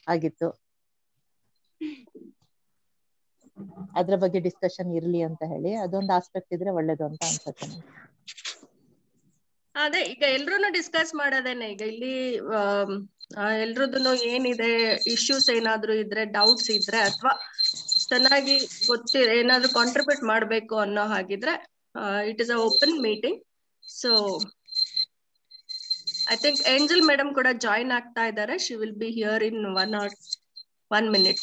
ಆಗಿತ್ತು ಅದ್ರ ಬಗ್ಗೆ ಡಿಸ್ಕಷನ್ ಇರ್ಲಿ ಅಂತ ಹೇಳಿ ಅದೊಂದು ಆಸ್ಪೆಕ್ಟ್ ಇದ್ರೆ ಒಳ್ಳೇದು ಅಂತ ಅನ್ಸುತ್ತೆ ನಂಗೆ. ಅದೇ ಈಗ ಎಲ್ರೂನು ಡಿಸ್ಕಸ್ ಮಾಡೋದೇನೆ ಈಗ ಇಲ್ಲಿ ಎಲ್ರದ್ದು ಏನಿದೆ ಇಶ್ಯೂಸ್ ಏನಾದ್ರು ಇದ್ರೆ ಡೌಟ್ಸ್ ಇದ್ರೆ ಅಥವಾ ಚೆನ್ನಾಗಿ ಗೊತ್ತಿ ಏನಾದ್ರು ಕಾಂಟ್ರಿಬ್ಯೂಟ್ ಮಾಡ್ಬೇಕು ಅನ್ನೋ ಹಾಗಿದ್ರೆ it is a open meeting so I think Angel madam ಕೂಡ ಜಾಯಿನ್ ಆಗ್ತಾ ಇದ್ದಾರೆ she will be here in one or one minute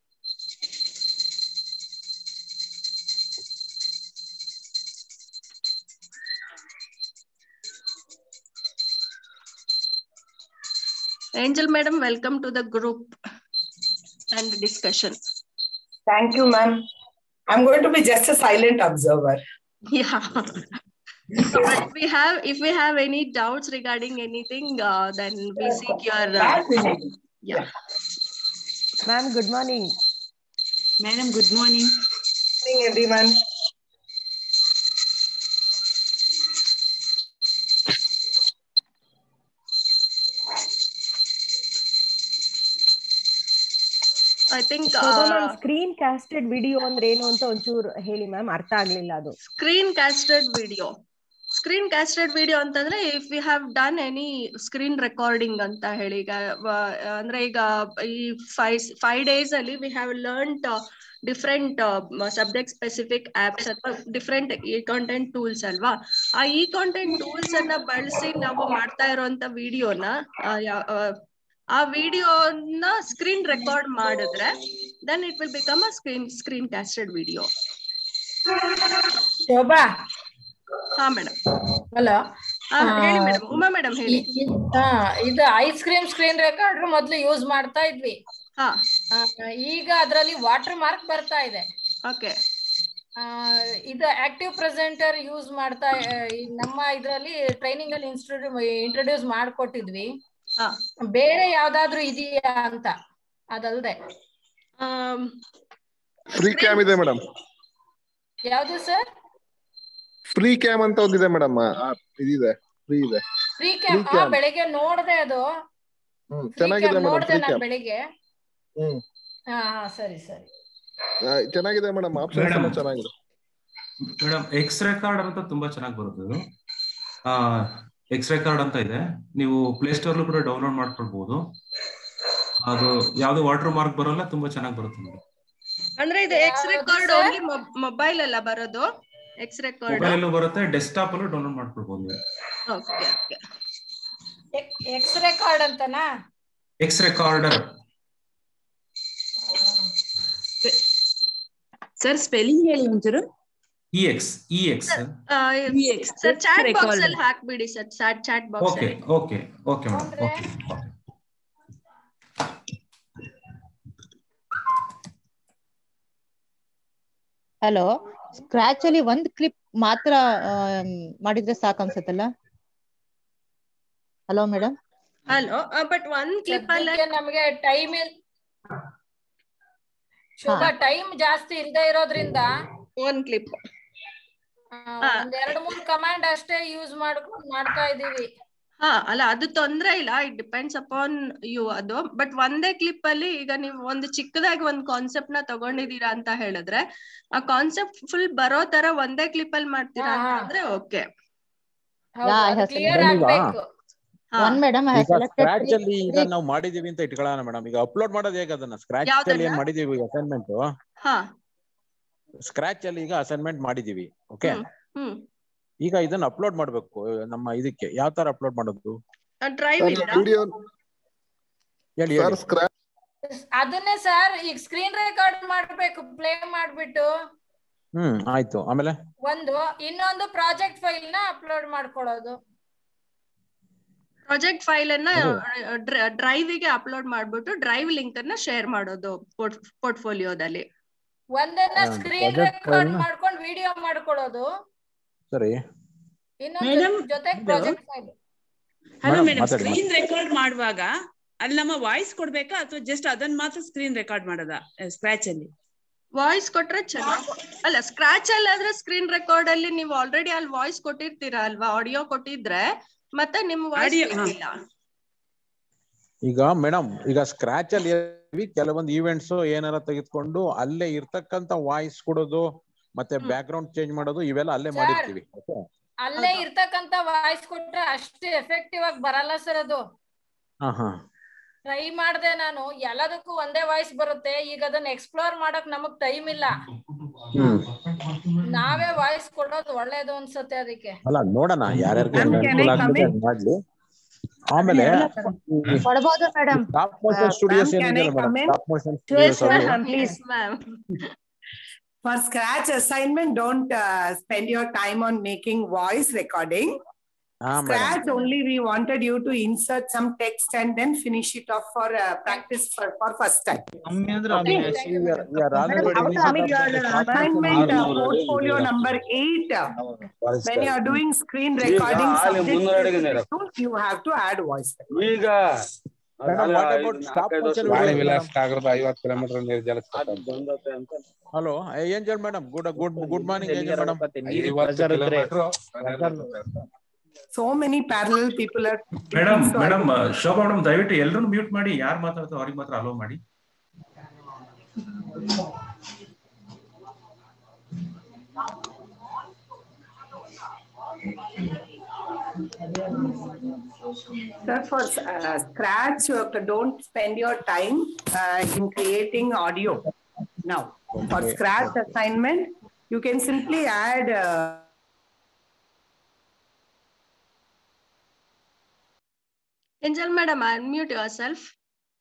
Angel madam, welcome to the group and discussion. Thank you, ma'am. I'm going to be just a silent observer. Yeah. so if we have if we have any doubts regarding anything, uh, then we seek your uh, That we need. yeah. Ma'am, good morning. Madam, good morning. Good evening, everyone. I think Shobha ma'am uh, screen casted video ಅಂದ್ರೆ ಏನು ಅಂತ ಒಂಚೂರು ಹೇಳಿ ma'am ಅರ್ಥ ಆಗ್ಲಿಲ್ಲ ಅದು screen casted video. Screen casted video ಅಂತಂದ್ರೆ if you have done any screen recording ಅಂತ ಹೇಳಿ ಈಗ ವ- ಅಂದ್ರೆ ಈಗ ಈ ಫೈವ್ ಫೈವ್ ಡೇಸ್ ಅಲ್ಲಿ we have learn different subject specific apps ಅಥವಾ ಡಿಫ್ರೆಂಟ್ ಇ ಕಾಂಟೆಂಟ್ ಟೂಲ್ಸ್ ಅಲ್ವಾ ಆ ಇ ಕಾಂಟೆಂಟ್ ಟೂಲ್ಸ್ ಅನ್ನ ಬಳಸಿ ನಾವು ಮಾಡ್ತಾ ಇರುವಂತ ವಿಡಿಯೋನ ಆ ವಿಡಿಯೋನ ಸ್ಕ್ರೀನ್ ರೆಕಾರ್ಡ್ ಮಾಡಿದ್ರೆ then it will become a screen screen casted video Shobha ಹಾ ಮೇಡಮ್ ಹಲೋ ಹೇಳಿ ಮೇಡಮ್ ಉಮಾ ಮೇಡಮ್ ಹೇಳಿ ಇದು ಐಸ್ ಕ್ರೀಮ್ ಸ್ಕ್ರೀನ್ ರೆಕಾರ್ಡರ್ ಮೊದ್ಲು ಯೂಸ್ ಮಾಡ್ತಾ ಇದ್ವಿ ಹಾ ಆ, ಈಗ ಅದ್ರಲ್ಲಿ ವಾಟರ್ ಮಾರ್ಕ್ ಬರ್ತಾ ಇದೆ ಓಕೆ ಆ, ಇದು ಆಕ್ಟಿವ್ ಪ್ರೆಸೆಂಟರ್ ಯೂಸ್ ಮಾಡ್ತಾ ಆ, ಈ ನಮ್ಮ ಇದ್ರಲ್ಲಿ ಟ್ರೈನಿಂಗ್ ಅಲ್ಲಿ ಇಂಟ್ರೊಡ್ಯೂಸ್ ಮಾಡ್ಕೊಟ್ಟಿದ್ವಿ ಹಾ ಬೇರೆ ಯಾವ್ದಾದ್ರು ಇದೆಯಾ ಅಂತ ಅದಲ್ದೆ ಫ್ರೀ ಕ್ಯಾಮ್ ಇದೆ ಮೇಡಮ್ ಯಾವ್ದು ಸರ್ ಫ್ರೀ ಕ್ಯಾಮ್ ಅಂತ ಒಂದಿದೆ ಮೇಡಮ್ ಇದಿದೆ ಫ್ರೀ ಇದೆ ಫ್ರೀ ಕ್ಯಾಮ್ Free cam. ಬೆಳಿಗ್ಗೆ ನೋಡ್ದೆ ಅದು ಹ್ಮ್ ಫ್ರೀ ಚೆನ್ನಾಗಿದೆ ಕ್ಯಾಮ್ ಮೇಡಮ್ ನೋಡ್ದೆ ಫ್ರೀ ನಾನ್ ಕ್ಯಾಮ್ ಬೆಳಿಗ್ಗೆ ಹ್ಮ್ ಹಾ ಹಾ ಸರಿ ಸರಿ ಆ, ಚೆನ್ನಾಗಿದೆ ಮೇಡಮ್ ಆಪ್ಷನ್ಸ್ ಎಲ್ಲ Madam. ಚೆನ್ನಾಗಿದೆ ಮೇಡಮ್ ಎಕ್ಸ್ ರೆಕಾರ್ಡ್ ಅಂತ ತುಂಬಾ ಚೆನ್ನಾಗಿ ಬರುತ್ತೆ ಇದು ಎಕ್ಸ್ ರೆಕಾರ್ಡ್ ಅಂತ ಇದೆ ನೀವು ಪ್ಲೇಸ್ಟೋರ್ಲು ಕೂಡ ಡೌನ್ಲೋಡ್ ಮಾಡ್ಕೊಳ್ಬಹುದು ಅದು ಯಾವ್ದು ವಾಟರ್ ಮಾರ್ಕ್ ಬರೋಲ್ಲ ತುಂಬಾ ಚೆನ್ನಾಗಿ ಬರುತ್ತೆ ಮೇಡಮ್ ಅಂದ್ರೆ ಇದು ಎಕ್ಸ್ ಯಾವ್ದು ರೆಕಾರ್ಡ್ sir? ಓನ್ಲಿ ಮೊಬೈಲ್ ಅಲ್ಲ ಬರೋದು ಎಕ್ಸ್ ರೆಕಾರ್ಡ್ ಮೊಬೈಲ್ ಅಲ್ಲೂ ಬರುತ್ತೆ ಡೆಸ್ಕ್ಟಾಪ್ ಅಲ್ಲೂ ಡೌನ್ಲೋಡ್ ಮಾಡ್ಕೊಳ್ಬಹುದು ನೀವು ಓಕೆ ಓಕೆ ಎಕ್ಸ್ ರೆಕಾರ್ಡ್ ಅಂತನಾ ಎಕ್ಸ್ ರೆಕಾರ್ಡರ್ ಸರ್ ಸ್ಪೆಲ್ಲಿಂಗ್ ಹೇಳಿ ಒಂಚೂರು E X E X VX, sir chat box record. ಅಲ್ಲಿ ಹಾಕ್ಬಿಡಿ sir chat chat box okay ಅಲ್ಲಿ ಓಕೆ ಓಕೆ ಮೇಡಮ್ ಅಂದ್ರೆ? ಓಕೆ ಹಲೋ ಸ್ಕ್ರಾಚ್ ಅಲ್ಲಿ ಒಂದ್ ಕ್ಲಿಪ್ ಮಾತ್ರ ಆಮ್, ಮಾಡಿದ್ರೆ ಸಾಕ್ ಅನ್ಸತ್ತಲ್ಲ ಹಲೋ ಮೇಡಮ್ ಹಲೋ ಬಟ್ ಒಂದ್ ಕ್ಲಿಪ್ ಅಲ್ಲ ಸದ್ಯಕ್ಕೆ ನಮಗೆ ಟೈಮ್ ಶೋಭಾ ಟೈಮ್ ಜಾಸ್ತಿ ಇಲ್ದೇ ಇರೋದ್ರಿಂದ ಒಂದ್ ಕ್ಲಿಪ್ ಆ, ಹಾ. ಒಂದ್ ಎರಡ್ ಮೂರ್ ಕಮಾಂಡ್ ಅಷ್ಟೇ ಯೂಸ್ ಮಾಡ್ಕೊಂಡು ಮಾಡ್ತಾ ಇದೀವಿ ಹಾ ಅಲ್ಲ ಅದು ತೊಂದ್ರೆ ಇಲ್ಲ ಇಟ್ ಡಿಪೆಂಡ್ಸ್ ಅಪಾನ್ ಯು ಅದು ಬಟ್ ಒಂದೇ ಕ್ಲಿಪ್ ಅಲ್ಲಿ ಈಗ ನೀವು ಒಂದು ಚಿಕ್ಕದಾಗಿ ಒಂದ್ ಕಾನ್ಸೆಪ್ಟ್ ನ ತಗೊಂಡಿದೀರಾ ಅಂತ ಹೇಳಿದ್ರೆ ಆ ಕಾನ್ಸೆಪ್ಟ್ ಫುಲ್ ಬರೋ ತರ ಒಂದೇ ಕ್ಲಿಪ್ ಅಲ್ಲಿ ಮಾಡ್ತೀರಾ ಹಾ, ಹಾ. ಅಂತಂದ್ರೆ okay Yeah, I have clear seen that. ಆಗ್ಬೇಕು ಒನ್ ಮೇಡಮ್ ಐ ಈಗ ಸ್ಕ್ರಾಚ್ ಅಲ್ಲಿ ಈಗ ನಾವು ಮಾಡಿದೀವಿ ಅಂತ ಇಟ್ಕೊಳ್ಳೋಣ ಮೇಡಮ್ ಈಗ ಅಪ್ಲೋಡ್ ಮಾಡೋದು ಹೇಗೆ ಅದನ್ನ ಸ್ಕ್ರಾಚ್ ಅಲ್ಲಿ ಏನ್ ಯಾವ್ದನ್ನ? ಮಾಡಿದೀವಿ ಅಸೈನ್ಮೆಂಟ್ ಹಾ ಸ್ಕ್ರಾಚ್ ಅಲ್ಲಿ ಈಗ ಅಸೈನ್ಮೆಂಟ್ ಮಾಡಿದೀವಿ ಓಕೆ ಹ್ಮ್. ಹ್ಮ್ ಈಗ ಇದನ್ನ ಅಪ್ಲೋಡ್ ಮಾಡ್ಬೇಕು ನಮ್ಮ ಇದಕ್ಕೆ ಯಾವ ತರ ಅಪ್ಲೋಡ್ ಮಾಡೋದು ಡ್ರೈವ್ ಸರ್ ಇಲ್ಲ ವಿಡಿಯೋ ಹೇಳಿ ಸರ್ ಹೇಳಿ ಸ್ಕ್ರಾಚ್ ಅದನ್ನೇ ಸರ್ ಈಗ ಸ್ಕ್ರೀನ್ ರೆಕಾರ್ಡ್ ಮಾಡ್ಬೇಕು ಪ್ಲೇ ಮಾಡ್ಬಿಟ್ಟು ಹ್ಮ್ ಆಯ್ತು ಆಮೇಲೆ ಒಂದು ಇನ್ನೊಂದು ಪ್ರಾಜೆಕ್ಟ್ ಫೈಲ್ ನ ಅಪ್ಲೋಡ್ ಮಾಡ್ಕೊಳ್ಳೋದು ಪ್ರಾಜೆಕ್ಟ್ ಫೈಲ್ ಅನ್ನ ಅದು. ಡ್ರೈವ್ ಗೆ ಅಪ್ಲೋಡ್ ಮಾಡ್ಬಿಟ್ಟು ಡ್ರೈವ್ ಲಿಂಕ್ ಅನ್ನ ಶೇರ್ ಮಾಡೋದು ಪೋರ್ಟ್ಫೋಲಿಯೋದಲ್ಲಿ ಒಂದನ್ನ ಹಾ, ಸ್ಕ್ರೀನ್ project ರೆಕಾರ್ಡ್ file ನ- ಮಾಡ್ಕೊಂಡು ವಿಡಿಯೋ ಮಾಡ್ಕೊಳ್ಳೋದು ಸರಿ ಇನ್ನೊಂದು Madam, ಜೊತೆ ಇದು- project file hello Madam, madam ಮಾತಾಡಿ, ಸ್ಕ್ರೀನ್ ರೆಕಾರ್ಡ್ ಮಾಡುವಾಗ ಅಲ್ಲಿ ನಮ್ಮ ವಾಯ್ಸ್ ಕೊಡ್ಬೇಕಾ ಅಥವಾ ಜಸ್ಟ್ ಅದನ್ನ ಮಾತ್ರ ಸ್ಕ್ರೀನ್ ರೆಕಾರ್ಡ್ ಮಾಡೋದಾ ಸ್ಕ್ರಾಚ್ ಅಲ್ಲಿ ವಾಯ್ಸ್ ಕೊಟ್ರೆ ಚೆನ್ನಾಗಿ ಅಲ್ಲ ಸ್ಕ್ರಾಚ್ ಅಲ್ಲಿ ಆದ್ರೆ ಸ್ಕ್ರೀನ್ ರೆಕಾರ್ಡ್ ಅಲ್ಲಿ ನೀವು ಆಲ್ರೆಡಿ ಅಲ್ಲಿ ವಾಯ್ಸ್ ಕೊಟ್ಟಿರ್ತೀರಾ ಅಲ್ವಾ ಆಡಿಯೋ ಕೊಟ್ಟಿದ್ರೆ ಮತ್ತೆ ನಿಮ್ ವಾಯ್ಸ್ Audio, ಹಾ. ಇಲ್ಲ ಈಗ ಮೇಡಮ್ ಈಗ ಸ್ಕ್ರಾಚ್ ಅಲ್ಲಿ ಏನ್- ಕೆಲವೊಂದು ಈವೆಂಟ್ಸ್ ಏನಾರ ತೆಗೆದುಕೊಂಡು ಅಲ್ಲೇ ಇರ್ತಕ್ಕಂತ ವಾಯ್ಸ್ ಕೊಡೋದು ಮತ್ತೆ ಬ್ಯಾಕ್ ಗ್ರೌಂಡ್ ಚೇಂಜ್ ಮಾಡೋದು ಇವೆಲ್ಲ ಅಲ್ಲೇ Sir. ಮಾಡಿರ್ತೀವಿ ಅಲ್ಲೇ ಇರ್ತಕ್ಕಂತ ವಾಯ್ಸ್ ಕೊಟ್ರೆ ಅಷ್ಟು ಎಫೆಕ್ಟಿವ್ ಆಗಿ ಬರಲ್ಲ ಸರ್ ಅದು ಹಾ ಹಾ ಟ್ರೈ ಮಾಡ್ದೆ ನಾನು ಎಲ್ಲದಕ್ಕೂ ಒಂದೇ ವಾಯ್ಸ್ ಬರುತ್ತೆ ಈಗ ಅದನ್ನ ಎಕ್ಸ್ಪ್ಲೋರ್ ಮಾಡಕ್ ನಮಗ್ ಟೈಮ್ ಇಲ್ಲ ಹ್ಮ್ ನಾವೇ ವಾಯ್ಸ್ ಕೊಡೋದು ಒಳ್ಳೇದು ಅನ್ಸುತ್ತೆ ಅದಕ್ಕೆ ಅಲ್ಲ ನೋಡೋಣ ಯಾರ್ಯಾರಿಗೆ Ma'am, can I ಅನುಕೂಲ come ಆಗ್ತದೆ in? ಅದ್ ಮಾಡ್ಲಿ ಆಮೇಲೆ ಕೊಡ್ಬೋದು madam top motion studios ma'am, can I ಏನಿದೆ come madam in? Top motion Yes, studios ma'am, please. ma'am. For scratch assignment, don't uh, spend your time on making voice recording. ಹಾ madam Scratch only we wanted you to insert some text and then finish it off for uh, practice for, for first time. Okay. Your assignment uh, portfolio number eight, uh, when you are doing screen recording subject, you have to add voice. ಈಗ Madam, what about stop motion ಗಾಳಿ video, ವಿಲಾಸ madam? ಸಾಗರದ ಐವತ್ತು ಕಿಲೋಮೀಟರ್ ನಿರ್ಜಲ hello Angel madam good good good morning Angel madam ಐವತ್ತು kilometre So many parallel people are. Madam So I madam Shobha madam ದಯವಿಟ್ಟು ಎಲ್ಲರೂ ಮ್ಯೂಟ್ ಮಾಡಿ ಯಾರು ಮಾತಾಡ್ತಾರೋ ಅವ್ರಿಗೆ ಮಾತ್ರ ಅಲೋ ಮಾಡಿ Sir, for uh, Scratch, you don't spend your time uh, in creating audio. Now, for Okay. Scratch assignment, you can simply add. Uh, Angel madam, unmute yourself.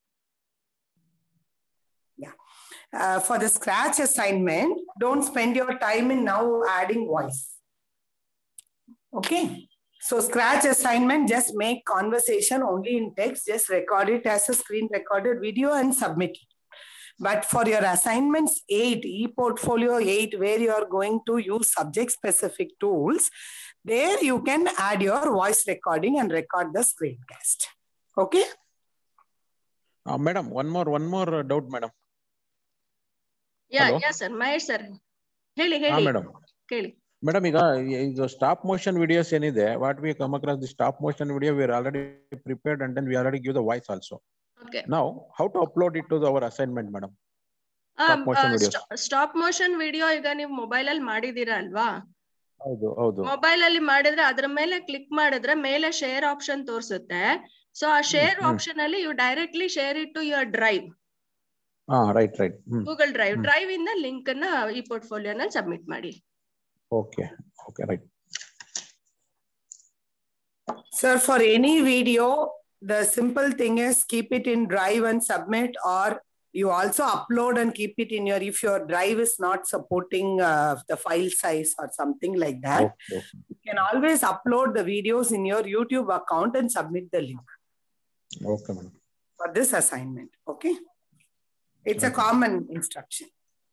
uh, for the Scratch assignment, don't spend your time in now adding voice. Okay. So Scratch assignment, just make conversation only in text, just record it as a screen recorded video and submit it. But for your assignments eight, e-portfolio eight, where you are going to use subject specific tools, there you can add your voice recording and record the screencast. Okay. Madam one more one more doubt madam Yeah, Hello? yes, sir. Mahesh sir ಹೇಳಿ ಹಾ ಹೇಳಿ madam ಕೇಳಿ madam ಈಗ ಇದು stop motion videos ಏನಿದೆ what we come across the stop motion video we are already prepared and then we already give the voice also okay ನಾವು how to upload it to our assignment madam Stop motion videos. Stop motion video ಈಗ ನೀವು mobile ಅಲ್ಲಿ ಮಾಡಿದೀರಾ ಅಲ್ವಾ ಹೌದು ಹೌದು mobile ಅಲ್ಲಿ ಮಾಡಿದ್ರೆ ಅದ್ರ ಮೇಲೆ ಕ್ಲಿಕ್ ಮಾಡಿದ್ರೆ ಮೇಲೆ ಶೇರ್ ಆಪ್ಷನ್ ತೋರಿಸುತ್ತೆ ಸೊ ಆ ಶೇರ್ ಹ್ಮ್. ಆಪ್ಷನ್ ಅಲ್ಲಿ you directly share it to your drive ಹಾ ರೈಟ್ ರೈಟ್ ಹ್ಮ್ ಗೂಗಲ್ ಡ್ರೈವ್ ಹ್ಮ್. ಡ್ರೈವ್ ಇಂದ ಲಿಂಕ್ ಅನ್ನ ಈ ಪೋರ್ಟ್ಫೋಲಿಯೋನ ಸಬ್ಮಿಟ್ ಮಾಡಿ okay okay right Sir, for any video, the simple thing is keep it in drive and submit, or you also upload and keep it in your, if your drive is not supporting uh, the file size or something like that, okay you can always upload the videos in your YouTube account and submit the link okay madam for this assignment. Okay. It's a common instruction.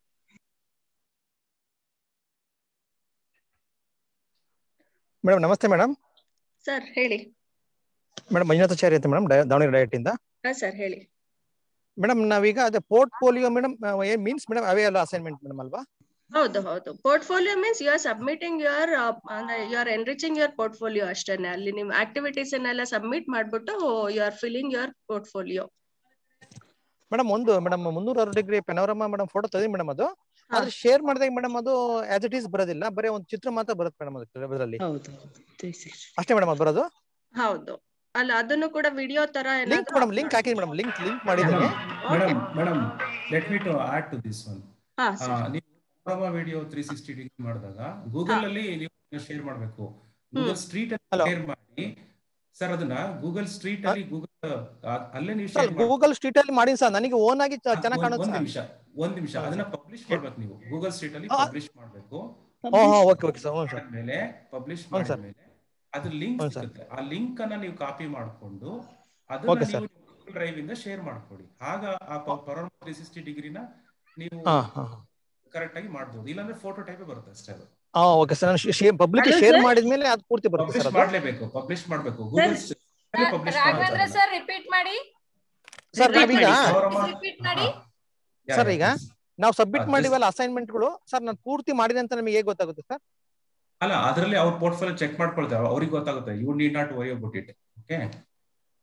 Madam ನಮಸ್ತೆ madam sir ಹೇಳಿ madam Manjunathacharya ಅಂತ madam Davanagere diet ಇಂದ ಹಾ sir ಹೇಳಿ madam ನಾವೀಗ ಅದೇ portfolio madam ಏನ್ means madam ಅವೇ ಅಲ್ಲ ಅಸೈನ್ಮೆಂಟ್ ಮೇಡಮ್ ಅಲ್ವಾ ಹೌದು ಹೌದು portfolio means you are submitting your you are enriching your portfolio ಅಷ್ಟೇನೆ ಅಲ್ಲಿ ನೀವು ಆಕ್ಟಿವಿಟೀಸ್ ಅನ್ನೆಲ್ಲ ಸಬ್ಮಿಟ್ ಮಾಡ್ಬಿಟ್ಟು you are filling your portfolio madam ಒಂದು ಮೇಡಮ್ ಮುನ್ನೂರ ಅರವತ್ತು ಡಿಗ್ರಿ ಪೆನೋರಮಾ ಮೇಡಮ್ ಫೋಟೋ ತೆಗೆದಿ ಮೇಡಮ್ ಅದು ಆದ್ರೆ ಶೇರ್ ಮಾಡಿದಾಗ ಮೇಡಮ್ ಅದು ಆಸ್ ಇಟ್ ಈಸ್ ಬರೋದಿಲ್ಲ ಬರೀ ಒಂದು ಚಿತ್ರ ಮಾತ್ರ ಬರುತ್ತೆ ಮೇಡಮ್ ಅದು ಅದರಲ್ಲಿ ಅಷ್ಟೇ ಮೇಡಮ್ ಅದು ಬರೋದು ಹೌದು ಅಲ್ಲ ಅದನ್ನು ಕೂಡ ವಿಡಿಯೋ ತರ ಲಿಂಕ್ ಮೇಡಮ್ ಲಿಂಕ್ ಹಾಕಿದ್ ಮೇಡಮ್ ಲಿಂಕ್ ಲಿಂಕ್ ಮಾಡಿದ್ದೀನಿ madam madam let me to add to this one ಹಾ ನೀವು panorama video three sixty degree ಮಾಡಿದಾಗ ಗೂಗಲ್ ಅಲ್ಲಿ ನೀವು ಶೇರ್ ಮಾಡಬೇಕು ಗೂಗಲ್ ಸ್ಟ್ರೀಟ್ ಅಲ್ಲಿ ಶೇರ್ ಮಾಡಿ ಸರ್ ಅದನ್ನ ಗೂಗಲ್ ಸ್ಟ್ರೀಟ್ ಅಲ್ಲಿ ಗೂಗಲ್ ಅಲ್ಲೇ ನೀವು ಶೇರ್ ಗೂಗಲ್ ಸ್ಟ್ರೀಟ್ ಅಲ್ಲಿ ಮಾಡಿ ಸರ್ ನನಗೆ ಓನ್ ಆಗಿ ಚೆನ್ನಾಗಿ ಒಂದ್ ಕಾಣುತ್ತೆ ನಿಮಿಷ ಒಂದ್ ನಿಮಿಷ ಅದನ್ನ ಪಬ್ಲಿಷ್ ಮಾಡ್ಬೇಕು ನೀವು ಗೂಗಲ್ ಸ್ಟ್ರೀಟ್ ಅಲ್ಲಿ ಪಬ್ಲಿಷ್ ಮಾಡ್ಬೇಕು ಹಾ ಹಾ ಓಕೆ ಓಕೆ ಸರ್ ಹ್ಞೂ ಸರ್ ಆದ್ಮೇಲೆ ಪಬ್ಲಿಷ್ ಹ್ಞೂ ಸರ್ ಮಾಡಿದ್ಮೇಲೆ ಅದು ಲಿಂಕ್ ಹ್ಞೂ ಸರ್ ಸಿಗುತ್ತೆ ಆ ಲಿಂಕ್ ಅನ್ನ ನೀವು ಕಾಪಿ ಮಾಡ್ಕೊಂಡು ಅದನ್ನ ಓಕೆ ಸರ್ ನೀವು ಗೂಗಲ್ ಡ್ರೈವ್ ಇಂದ ಶೇರ್ ಮಾಡ್ಕೊಡಿ ಆಗ ಆ ಪರೋರ್ಮ ತ್ರೀ ಸಿಕ್ಸ್ಟಿ ಡಿಗ್ರಿನ ನೀವು ಹಾ ಹಾ ಕರೆಕ್ಟ್ ಆಗಿ ಮಾಡ್ಬೋದು ಇಲ್ಲಾಂದ್ರೆ ಫೋಟೋ ಟೈಪೇ ಬರುತ್ತೆ ಅಷ್ಟೇ ಅದು ಹಾ ಓಕೆ ಸರ್ ನಾನು ಪಬ್ಲಿಕ್ Hello, ಶೇರ್ sir. ಮಾಡಿದ್ಮೇಲೆ ಅದು ಪೂರ್ತಿ ಬರುತ್ತೆ ಪಬ್ಲಿಷ್ ಸರ್ ಅದು ಮಾಡ್ಲೇಬೇಕು ಪಬ್ಲಿಷ್ ಮಾಡ್ಬೇಕು Google publish Raghavendra sir repeat ಮಾಡಿ ಸರ್ ನಾವೀಗ ರಿಪೀಟ್ ಮಾಡಿ ಸರ್ ಈಗ ನಾವು ಸಬ್ಮಿಟ್ ಮಾಡಿವಲ್ಲ ಅಸೈನ್ಮೆಂಟ್ಗಳು ಸರ್ ನಾನು ಪೂರ್ತಿ ಮಾಡಿದೆ ಅಂತ ನಮಗೆ ಹೇಗೆ ಗೊತ್ತಾಗುತ್ತೆ ಸರ್ ಅಲ್ಲ ಅದರಲ್ಲಿ ಅವ್ರ ಪೋರ್ಟ್ಫೋಲಿಯೋ ಚೆಕ್ ಮಾಡ್ಕೊಳ್ತಾರೆ ಅವ್ರಿಗೆ ಗೊತ್ತಾಗುತ್ತೆ you need not worry about it okay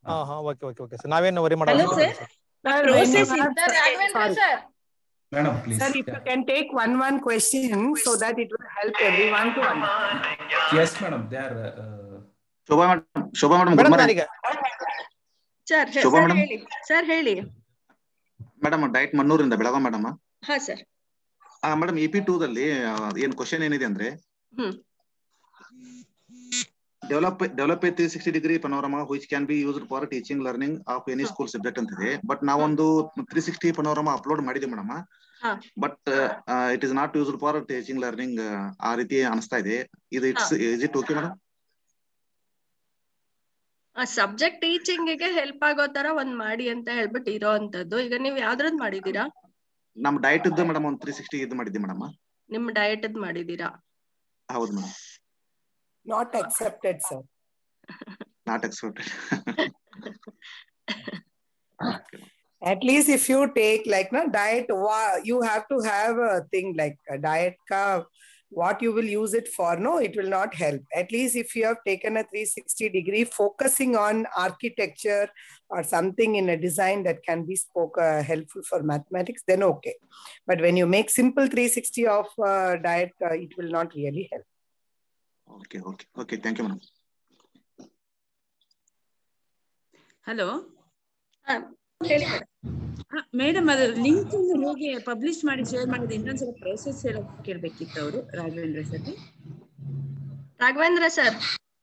ಹಾ ಹಾ ಓಕೆ ಓಕೆ ಓಕೆ ಸರ್ ನಾವೇನು ವರಿ Hello, ಮಾಡಲ್ಲ sir. Sir, Process when you is- have- sir Raghavendra sorry. Sir madam please Sir, if you can take one one question so that it will help everyone to understand. Yes madam they are Shobha madam Shobha madam madam good ನಾನೀಗ sir Shobha sir madam? ಹೇಳಿ sir ಹೇಳಿ madam DIET ಮನ್ನೂರಿಂದ Belgaum madam ಹಾ sir madam E P two ದಲ್ಲಿ ಆ, ಏನ್ question ಏನಿದೆ ಅಂದ್ರೆ hmm develop develop three sixty degree panorama which can be used for teaching learning of any school subject ಅಂತ ಇದೆ ಬಟ್ ನಾವೊಂದು ತ್ರೀ ಸಿಕ್ಸ್ಟಿ ಪನೋರಮಾ ಅಪ್ಲೋಡ್ ಮಾಡಿದೆ ಮೇಡಮ್ ಹಾ. But it is not used for teaching learning ಆ ರೀತಿ ಅನಿಸ್ತಾ ಇದೆ ಇದು it's is it okay madam subject teaching ಗೆ ಹೆಲ್ಪ್ ಆಗೋ ತರ ಒಂದ್ ಮಾಡಿ ಅಂತ ಹೇಳ್ಬಿಟ್ಟು ಇರೋ ಅಂತದ್ದು ಈಗ ನೀವ್ ಯಾವ್ದ್ರದ್ ಮಾಡಿದೀರಾ ನಮ್ ಡಯಟ್ ಇದ್ದು ಮೇಡಮ್ ಒಂದು ತ್ರೀ ಸಿಕ್ಸ್ಟಿ ಇದು ಮಾಡಿದ್ದೆ ಮೇಡಮ್ ನಿಮ್ ಡಯಟ್ ಅದ್ ಮಾಡಿದೀರಾ ಹೌದು madam Not accepted, sir. Not expected At least if you take like na diet, wa- you have to have a thing like a diet ka what you will use it for. No, it will not help. At least if you have taken a 360 degree focusing on architecture or something in a design that can be spoke uh, helpful for mathematics, then okay. But when you make simple 360 of uh, diet, uh, it will not really help. Okay okay okay thank you madam hello ಹೇಳಿ madam ಅದು link ಹೇಗೆ publish ಮಾಡಿ share ಮಾಡಿದ ಇನ್ನೊಂದ್ಸಲ process ಹೇಳಕ್ ಕೇಳ್ಬೇಕಿತ್ತು ಅವರು Raghavendra sir Raghavendra sir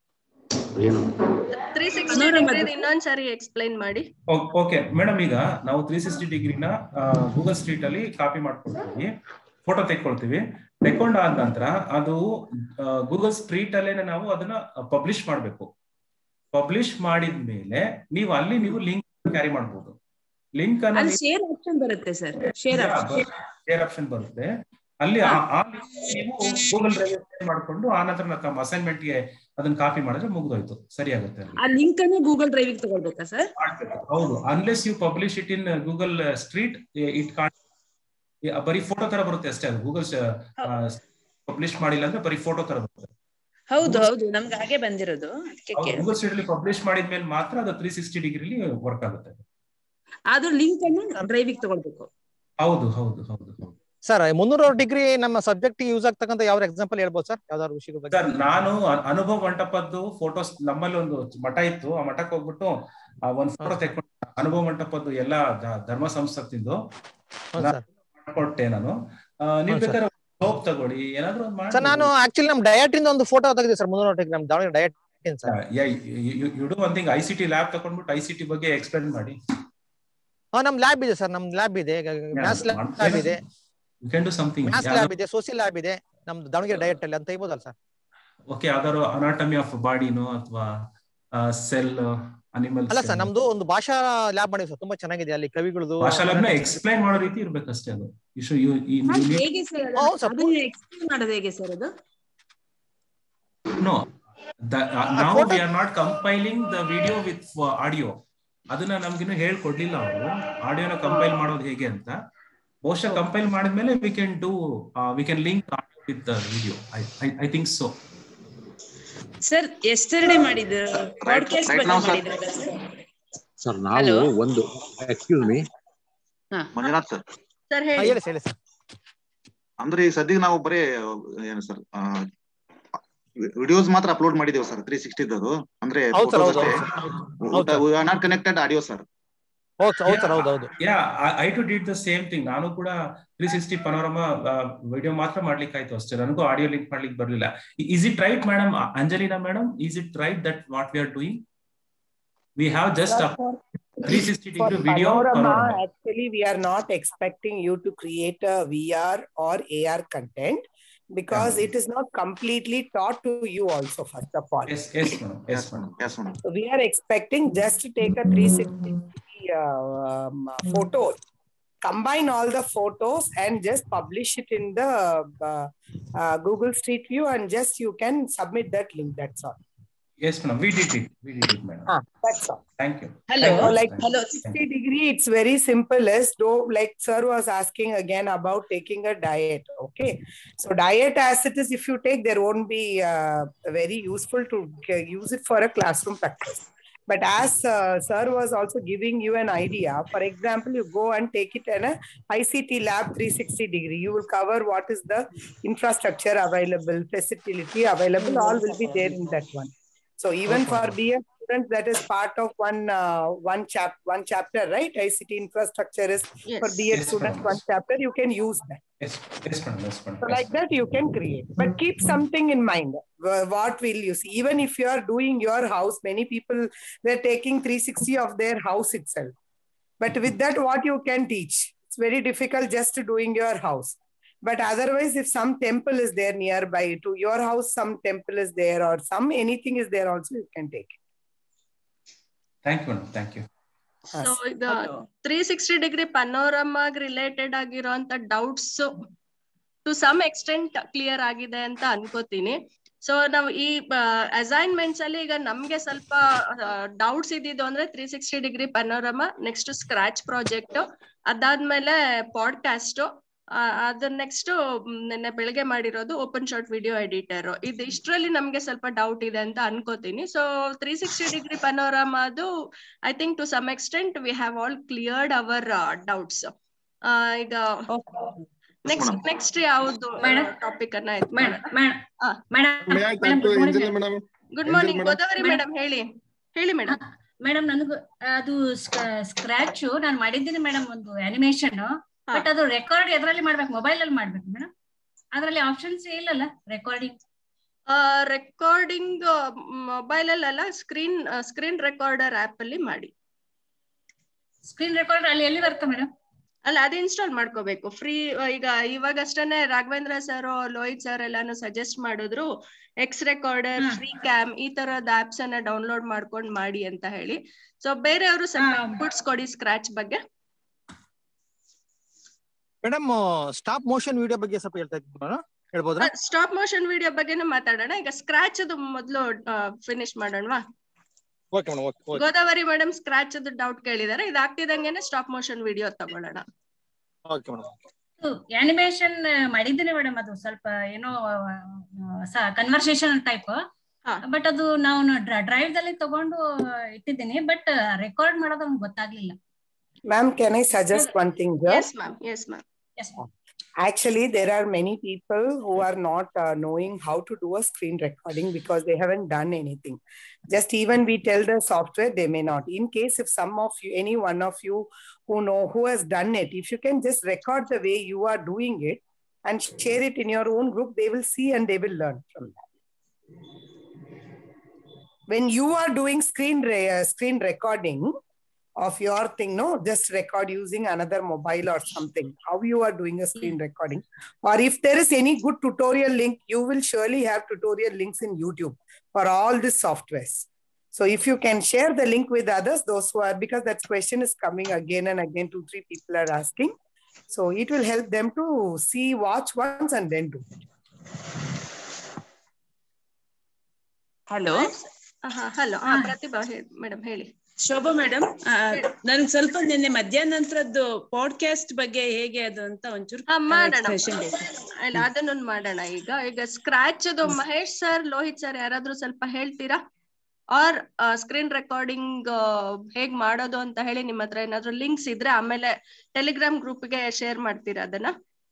three sixty degree ಇನ್ನೊಂದ್ ಸರಿ ಎಕ್ಸ್ಪ್ಲೈನ್ ಮಾಡಿ ಓಕೆ ಮೇಡಮ್ ಈಗ ನಾವು ತ್ರೀ ಸಿಕ್ಸ್ಟಿ ಡಿಗ್ರಿನ ಗೂಗಲ್ ಸ್ಟ್ರೀಟ್ ಅಲ್ಲಿ ಕಾಪಿ ಮಾಡ್ಕೊಳ್ತೀವಿ ಫೋಟೋ ತೆಕ್ಕೊಳ್ತೀವಿ ತೆಕ್ಕೊಂಡಾದ ನಂತರ ಅದು ಗೂಗಲ್ ಸ್ಟ್ರೀಟ್ ಅಲ್ಲೇನೆ ನಾವು ಅದನ್ನ ಪಬ್ಲಿಷ್ ಮಾಡ್ಬೇಕು ಪಬ್ಲಿಷ್ ಮಾಡಿದ್ಮೇಲೆ ನೀವು ಅಲ್ಲಿ ನೀವು ಲಿಂಕ್ ಕ್ಯಾರಿ ಮಾಡ್ಬೋದು ಲಿಂಕ್ ಅನ್ನ ಅಲ್ಲಿ ಶೇರ್ ಆಪ್ಷನ್ ಬರುತ್ತೆ sir share option share option ಬರುತ್ತೆ ಅಲ್ಲಿ ಆ- ಆ link ನೀವು ಗೂಗಲ್ ಡ್ರೈವ್ ಮಾಡ್ಕೊಂಡು ಆ ನಂತರ ನಮ್ಮ ಅಸೈನ್ಮೆಂಟ್ ಗೆ ಅದನ್ನ ಕಾಪಿ ಮಾಡಿದ್ರೆ ಮುಗಿದೋಯ್ತು ಸರಿ ಆಗುತ್ತೆ ಅಲ್ಲಿ ಆ ಲಿಂಕ್ ಅನ್ನು ಗೂಗಲ್ ಡ್ರೈವ್ ತಗೊಳ್ಬೇಕಾ ಸರ್ ಹೌದು unless you publish it in Google street it can ಬರೀ ಫೋಟೋ ತರ ಬರುತ್ತೆ ಅಷ್ಟೇ ಅದು ಗೂಗಲ್ ಪಬ್ಲಿಷ್ ಮಾಡಿಲ್ಲ ಅಂದ್ರೆ ಬರೀ ಫೋಟೋ ತರ ಬರುತ್ತೆ ಹೌದು ಹೌದು ನಮ್ಗೆ ಹಾಗೆ ಬಂದಿರೋದು ಅದಕ್ಕೆ ಕೇಳಿದೆ. ಗೂಗಲ್ ಸ್ಟ್ರೀಟ್ ಅಲ್ಲಿ ಪಬ್ಲಿಷ್ ಮಾಡಿದ್ಮೇಲೆ ಮಾತ್ರ ಅದು ತ್ರೀ ಸಿಕ್ಸ್ಟಿ ಡಿಗ್ರಿಲಿ ವರ್ಕ್ ಆಗುತ್ತೆ ಅದು ಲಿಂಕ್ ಅನ್ನು ಡ್ರೈವ್ ತಗೊಳ್ಬೇಕು ಹೌದು ಹೌದು ಹೌದು ಹೌದು ಸರ್ ಮುನ್ನೂರ ಡಿಗ್ರಿ ನಮ್ಮ ಸಬ್ಜೆಕ್ಟ್ ಯೂಸ್ ಆಗ್ತಕ್ಕಂಥ ಯಾವ ಎಕ್ಸಾಂಪಲ್ ಹೇಳ್ಬೋದು ಸರ್ ಯಾವ್ದಾದ್ರು ವಿಷಯಗಳ ಬಗ್ಗೆ ಸರ್ ನಾನು ಅ- ಅನುಭವ ಮಂಟಪದ್ದು ಫೋಟೋಸ್ ನಮ್ಮಲ್ಲಿ ಒಂದು ಮಠ ಇತ್ತು ಆ ಮಠಕ್ಕೆ ಹೋಗ್ಬಿಟ್ಟು ಆ ಒಂದ್ ಫೋಟೋ ತೆಕ್ಕೊಂಡು ಅನುಭವ ಮಂಟಪದ್ದು ಎಲ್ಲಾ ದ- ಧರ್ಮ ಸಂಸ್ಥತಿಂದು ಹೌದು ಸರ್ ಕೊಟ್ಟೆ ನಾನು ಆ, ನೀವ್ ಹೌದು ಸರ್. ಬೇಕಾದ್ರೆ ಹೋಗ್ ತಗೊಳ್ಳಿ ಏನಾದ್ರು ಒಂದ್ ಸರ್ ನಾನು ಆಕ್ಚುಲಿ ನಮ್ ಡಯಟ್ ಇಂದ ಒಂದು ಫೋಟೋ ತೆಗೆದಿದೆ ಸರ್ ಮುನ್ನೂರ ಡಿಗ್ರಿ ನಮ್ Davangere DIET sir you do one thing I C T lab ತಗೊಂಡ್ಬಿಟ್ಟು ಐ ಸಿ ಟಿ ಬಗ್ಗೆ ಎಕ್ಸ್ಪ್ಲೇನ್ ಮಾಡಿ ಹಾ ನಮ್ ಲ್ಯಾಬ್ ಇದೆ ಸರ್ ನಮ್ ಲ್ಯಾಬ್ ಇದೆ ಮ್ಯಾಥ್ಸ್ ಲ್ಯಾಬ್ ಇದೆ you can do something maths lab ಇದೆ ಸೋಸಿಯಲ್ ಲ್ಯಾಬ್ ಇದೆ ನಮ್ದು ದಾವಣಗೆರೆ ಡಯಟ್ ಅಲ್ಲಿ ಅಂತ ಇರ್ಬೋದಲ್ಲ ಸರ್ ಓಕೆ ಯಾವ್ದಾದ್ರು ಅನಾಟಮಿ ಆಫ್ ಬಾಡಿನೋ ಅಥವಾ ಸೆಲ್ ಅನಿಮಲ್ ಅಲ್ಲ ಸರ್ ನಮ್ದು ಒಂದು ಭಾಷಾ ಲ್ಯಾಬ್ ಮಾಡಿದ್ವಿ ಸರ್ ತುಂಬಾ ಚೆನ್ನಾಗಿದೆ ಅಲ್ಲಿ ಕವಿಗಳದು ಭಾಷಾ ಲ್ಯಾಬ್ನ ಎಕ್ಸ್ಪ್ಲೈನ್ ಮಾಡೋ ರೀತಿ ಇರ್ಬೇಕಷ್ಟೇ ಅದು ಇಶು ಯು ಅದು ಹೇಗೆ ಸರ್ ಹೌದು ಸರ್. ಅದನ್ನ ಎಕ್ಸ್ಪ್ಲೇನ್ ಮಾಡೋದು ಹೇಗೆ ಸರ್ ಅದು ನೋ ನಾವು we are not compiling the video with audio ಅದನ್ನ ನಮ್ಗಿನ್ನು ಹೇಳ್ಕೊಡ್ಲಿಲ್ಲ ಅವರು ಆಡಿಯೋನ ಕಂಪೈಲ್ ಮಾಡೋದು ಹೇಗೆ ಅಂತ ಬಹುಶಃ ಕಂಪೈಲ್ ಮಾಡಿದ್ಮೇಲೆ we can do we can link with the video I think so sir ಎಷ್ಟರಡೆ ಮಾಡಿದ್ರು ಪಾಡ್ಕಾಸ್ಟ್ right ಬಗ್ಗೆ now, sir. ಮಾಡಿದ್ರಲ್ಲ ಸರ್ ಸರ್ ನಾವು Hello? ಒಂದು excuse me Manjunath sir sir ಹಾ, ಹೇಳಿ ಹೇಳಿ ಸರ್ ಹೇಳಿ ಸರ್ ಅಂದ್ರೆ ಈಗ ಸದ್ಯಕ್ಕೆ ನಾವು ಬರೀ ಏನು ಸರ್ ವಿಡಿಯೋಸ್ ಮಾತ್ರ ಅಪ್ಲೋಡ್ ಮಾಡಿದೇವು ಸರ್ ತ್ರೀ ಸಿಕ್ಸ್ಟಿದ್ದು ಅಂದ್ರೆ ಹೌದು ಸರ್ photos ಹೌದು ಅಷ್ಟೇ ಹೌದು sir. We are not connected audio sir ಹೌದು ಸರ್ ಹೌದು ಸರ್ ಹೌದು ಹೌದು yeah I too did the same thing ನಾನು ಕೂಡ ತ್ರೀ ಸಿಕ್ಸ್ಟಿ ಪನೋರಮ ವಿಡಿಯೋ ಮಾತ್ರ ಮಾಡ್ಲಿಕ್ಕೆ ಆಯ್ತು ಅಷ್ಟೇ ನನಗೂ ಆಡಿಯೋ ಲಿಂಕ್ ಮಾಡ್ಲಿಕ್ಕೆ ಬರ್ಲಿಲ್ಲ is it right madam Angelina madam is it right that what we are doing we have just three sixty For degree video Panorama, actually, we are not expecting you to create a VR or AR content because it is not completely taught to you also, first of all. Yes yes madam yes madam yes madam So we are expecting just to take a 360 uh, um, photos, combine all the photos and just publish it in the uh, uh, Google Street View and just you can submit that link. That's all. Yes madam we did it we did it madam Ah, that's all. Thank you hello So like hello 60 degree, it's very simple as though like sir was asking again about taking a diet. Okay. So diet as it is, if you take, there won't be uh, very useful to uh, use it for a classroom practice. But as uh, sir was also giving you an idea, for example, you go and take it in a ICT lab 360 degree. You will cover what is the infrastructure available, facility available, all will be there in that one. So even for BS students, that is part of one uh, one chap one chapter, right? ICT infrastructure is for Yes. BS Yes, students madam. one chapter. You can use that. Yes, yes, madam. Yes, madam. So like that, you can create, but keep something in mind. Wha- What will you see? Even if you are doing your house, many people they're taking 360 of their house itself. But with that, what you can teach? It's very difficult just doing your house. But otherwise, if some temple is there nearby to your house, some temple is there, or some anything is there, also you can take. it. Thank you, madam. Thank you. So ಈಗ three sixty degree ಪನೋರಮಾಗ್ related ಆಗಿರೋಂತ doubts to some extent clear ಆಗಿದೆ ಅಂತ ಅನ್ಕೋತೀನಿ so ನಾವು ಈ assignments ಅಲ್ಲಿ ಈಗ ನಮ್ಗೆ ಸ್ವಲ್ಪ ಡೌಟ್ಸ್ ಇದ್ದಿದ್ದು ಅಂದ್ರೆ three sixty degree panorama next scratch project ಅದಾದ್ಮೇಲೆ ಪಾಡ್ಕಾಸ್ಟ್ ಅದ್ರ ನೆಕ್ಸ್ಟ್ ನಿನ್ನೆ ಬೆಳಗ್ಗೆ ಮಾಡಿರೋದು ಓಪನ್ ಶಾರ್ಟ್ ವಿಡಿಯೋ ಎಡಿಟರ್ ಇದು ಇಷ್ಟರಲ್ಲಿ ನಮ್ಗೆ ಸ್ವಲ್ಪ ಡೌಟ್ ಇದೆ ಅಂತ ಅನ್ಕೋತೀನಿ ಸೊ ತ್ರೀ ಸಿಕ್ಸ್ಟಿ ಡಿಗ್ರಿ ಪನೋರಾಮಾದು I think to some extent we have all cleared our doubts ಈಗ ನೆಕ್ಸ್ಟ್ ನೆಕ್ಸ್ಟ್ ಯಾವ್ದು ಟಾಪಿಕ್ ಅನ್ನ May I talk to Angela, madam? Good Angel, morning madam? Godavari madam ಹೇಳಿ ಹೇಳಿ ಮೇಡಮ್ ಮೇಡಮ್ ನನಗೂ ಅದು scratch ನಾನು ಮಾಡಿದ್ದೀನಿ ಮೇಡಮ್ ಒಂದು ಅನಿಮೇಷನ್ ಬಟ್ ಅದು ರೆಕಾರ್ಡ್ ಎದ್ರಲ್ಲಿ ಮಾಡ್ಬೇಕು ಮೊಬೈಲ್ ಅಲ್ಲಿ ಮಾಡ್ಬೇಕು ಮೇಡಮ್ ಅದ್ರಲ್ಲಿ ಆಪ್ಷನ್ಸ್ ಇಲ್ಲಲ್ಲ ರೆಕಾರ್ಡಿಂಗ್ ರೆಕಾರ್ಡಿಂಗ್ ಮೊಬೈಲ್ ಅಲ್ಲ ಸ್ಕ್ರೀನ್ ಸ್ಕ್ರೀನ್ ರೆಕಾರ್ಡರ್ ಆಪ್ ಅಲ್ಲಿ ಮಾಡಿ ಸ್ಕ್ರೀನ್ ರೆಕಾರ್ಡರ್ ಅಲ್ಲಿ ಎಲ್ಲಿ ಬರುತ್ತೆ ಮೇಡಮ್ ಅಲ್ಲ ಅದು ಇನ್ಸ್ಟಾಲ್ ಮಾಡ್ಕೋಬೇಕು ಫ್ರೀ ಈಗ ಇವಾಗಷ್ಟೇ ರಾಘವೇಂದ್ರ ಸರ್ ಲೋಹಿತ್ ಸರ್ ಎಲ್ಲಾನು ಸಜೆಸ್ಟ್ ಮಾಡಿದ್ರು ಎಕ್ಸ್ ರೆಕಾರ್ಡರ್ ಫ್ರೀ ಕ್ಯಾಮ್ ಈ ತರದ ಆಪ್ಸ್ ಅನ್ನ ಡೌನ್ಲೋಡ್ ಮಾಡ್ಕೊಂಡ್ ಮಾಡಿ ಅಂತ ಹೇಳಿ ಸೊ ಬೇರೆಯವರು ಸ್ವಲ್ಪ ಇನ್ಪುಟ್ಸ್ ಕೊಡಿ ಸ್ಕ್ರಾಚ್ ಬಗ್ಗೆ ಮೇಡಮ್ ಸ್ಟಾಪ್ ಮೋಷನ್ ವಿಡಿಯೋ ಬಗ್ಗೆ ಸ್ವಲ್ಪ ಹೇಳ್ತಾ ಇದ್ದೀನಿ ನಾನು ಹೇಳ್ಬೋದ್ರಾ ಸ್ಟಾಪ್ ಮೋಷನ್ ವಿಡಿಯೋ ಬಗ್ಗೆನೂ ಮಾತಾಡೋಣ ಈಗ ಸ್ಕ್ರಾಚ್ ಅದು ಮೊದಲು ಫಿನಿಶ್ ಮಾಡೋಣವಾ okay madam okay okay Godavari madam scratch ಅದು ಡೌಟ್ ಕೇಳಿದಾರೆ ಇದಾಗ್ತಿದಂಗೆನೆ ಸ್ಟಾಪ್ ಮೋಷನ್ ವಿಡಿಯೋ ತಗೊಳ್ಳೋಣ ಓಕೆ ಮೇಡಮ್ ಅನಿಮೇಷನ್ ಮಾಡಿದ್ದೀನಿ ಮೇಡಮ್ ಅದು ಸ್ವಲ್ಪ ಏನೋ ಕನ್ವರ್ಸೇಷನ್ ಟೈಪ್ ಬಟ್ ಅದು ನಾವು ಡ್ರೈವ್ ದಲ್ಲಿ ತಗೊಂಡು ಇಟ್ಟಿದ್ದೀನಿ ಬಟ್ ರೆಕಾರ್ಡ್ ಮಾಡೋದು ನಮ್ಗೆ ಗೊತ್ತಾಗ್ಲಿಲ್ಲ Ma'am, can I suggest one thing here? Yes, ma'am. Yes, ma'am. Yes, ma'am. Actually, there are many people who are not uh, knowing how to do a screen recording because they haven't done anything. Just even we tell the software, they may not. In case if some of you, any one of you who know who has done it, if you can just record the way you are doing it and share it in your own group, they will see and they will learn from that. When you are doing screen re- uh, screen recording, of your thing, no, just record using another mobile or something, how you are doing a screen recording. Or if there is any good tutorial link, you will surely have tutorial links in YouTube for all these softwares. So if you can share the link with others, those who are, because that question is coming again and again, two, three people are asking. So it will help them to see, watch once and then do it. Hello hello Pratibha madam ಹೇಳಿ Shobha madam ನನ್ಗೆ ಸ್ವಲ್ಪ ನಿನ್ನೆ ಮಧ್ಯಾಹ್ನ ನಂತರದ್ದು podcast ಬಗ್ಗೆ ಹೇಗೆ ಅದು ಅಂತ ಒಂಚೂರು ಮಾಡೋಣ expression ಬೇಕು. ಇಲ್ಲ ಅದನ್ನೊಂದು ಮಾಡೋಣ ಈಗ ಈಗ ಸ್ಕ್ರಾಚ್ ಅದು ಮಹೇಶ್ ಸರ್ ಲೋಹಿತ್ ಸರ್ ಯಾರಾದ್ರೂ ಸ್ವಲ್ಪ ಹೇಳ್ತೀರಾ ಆರ್ ಸ್ಕ್ರೀನ್ ರೆಕಾರ್ಡಿಂಗ್ ಹೇಗ್ ಮಾಡೋದು ಅಂತ ಹೇಳಿ ನಿಮ್ಮ ಹತ್ರ ಏನಾದ್ರು ಲಿಂಕ್ಸ್ ಇದ್ರೆ ಆಮೇಲೆ ಟೆಲಿಗ್ರಾಮ್ ಗ್ರೂಪ್ಗೆ ಶೇರ್ ಮಾಡ್ತೀರಾ ಅದನ್ನ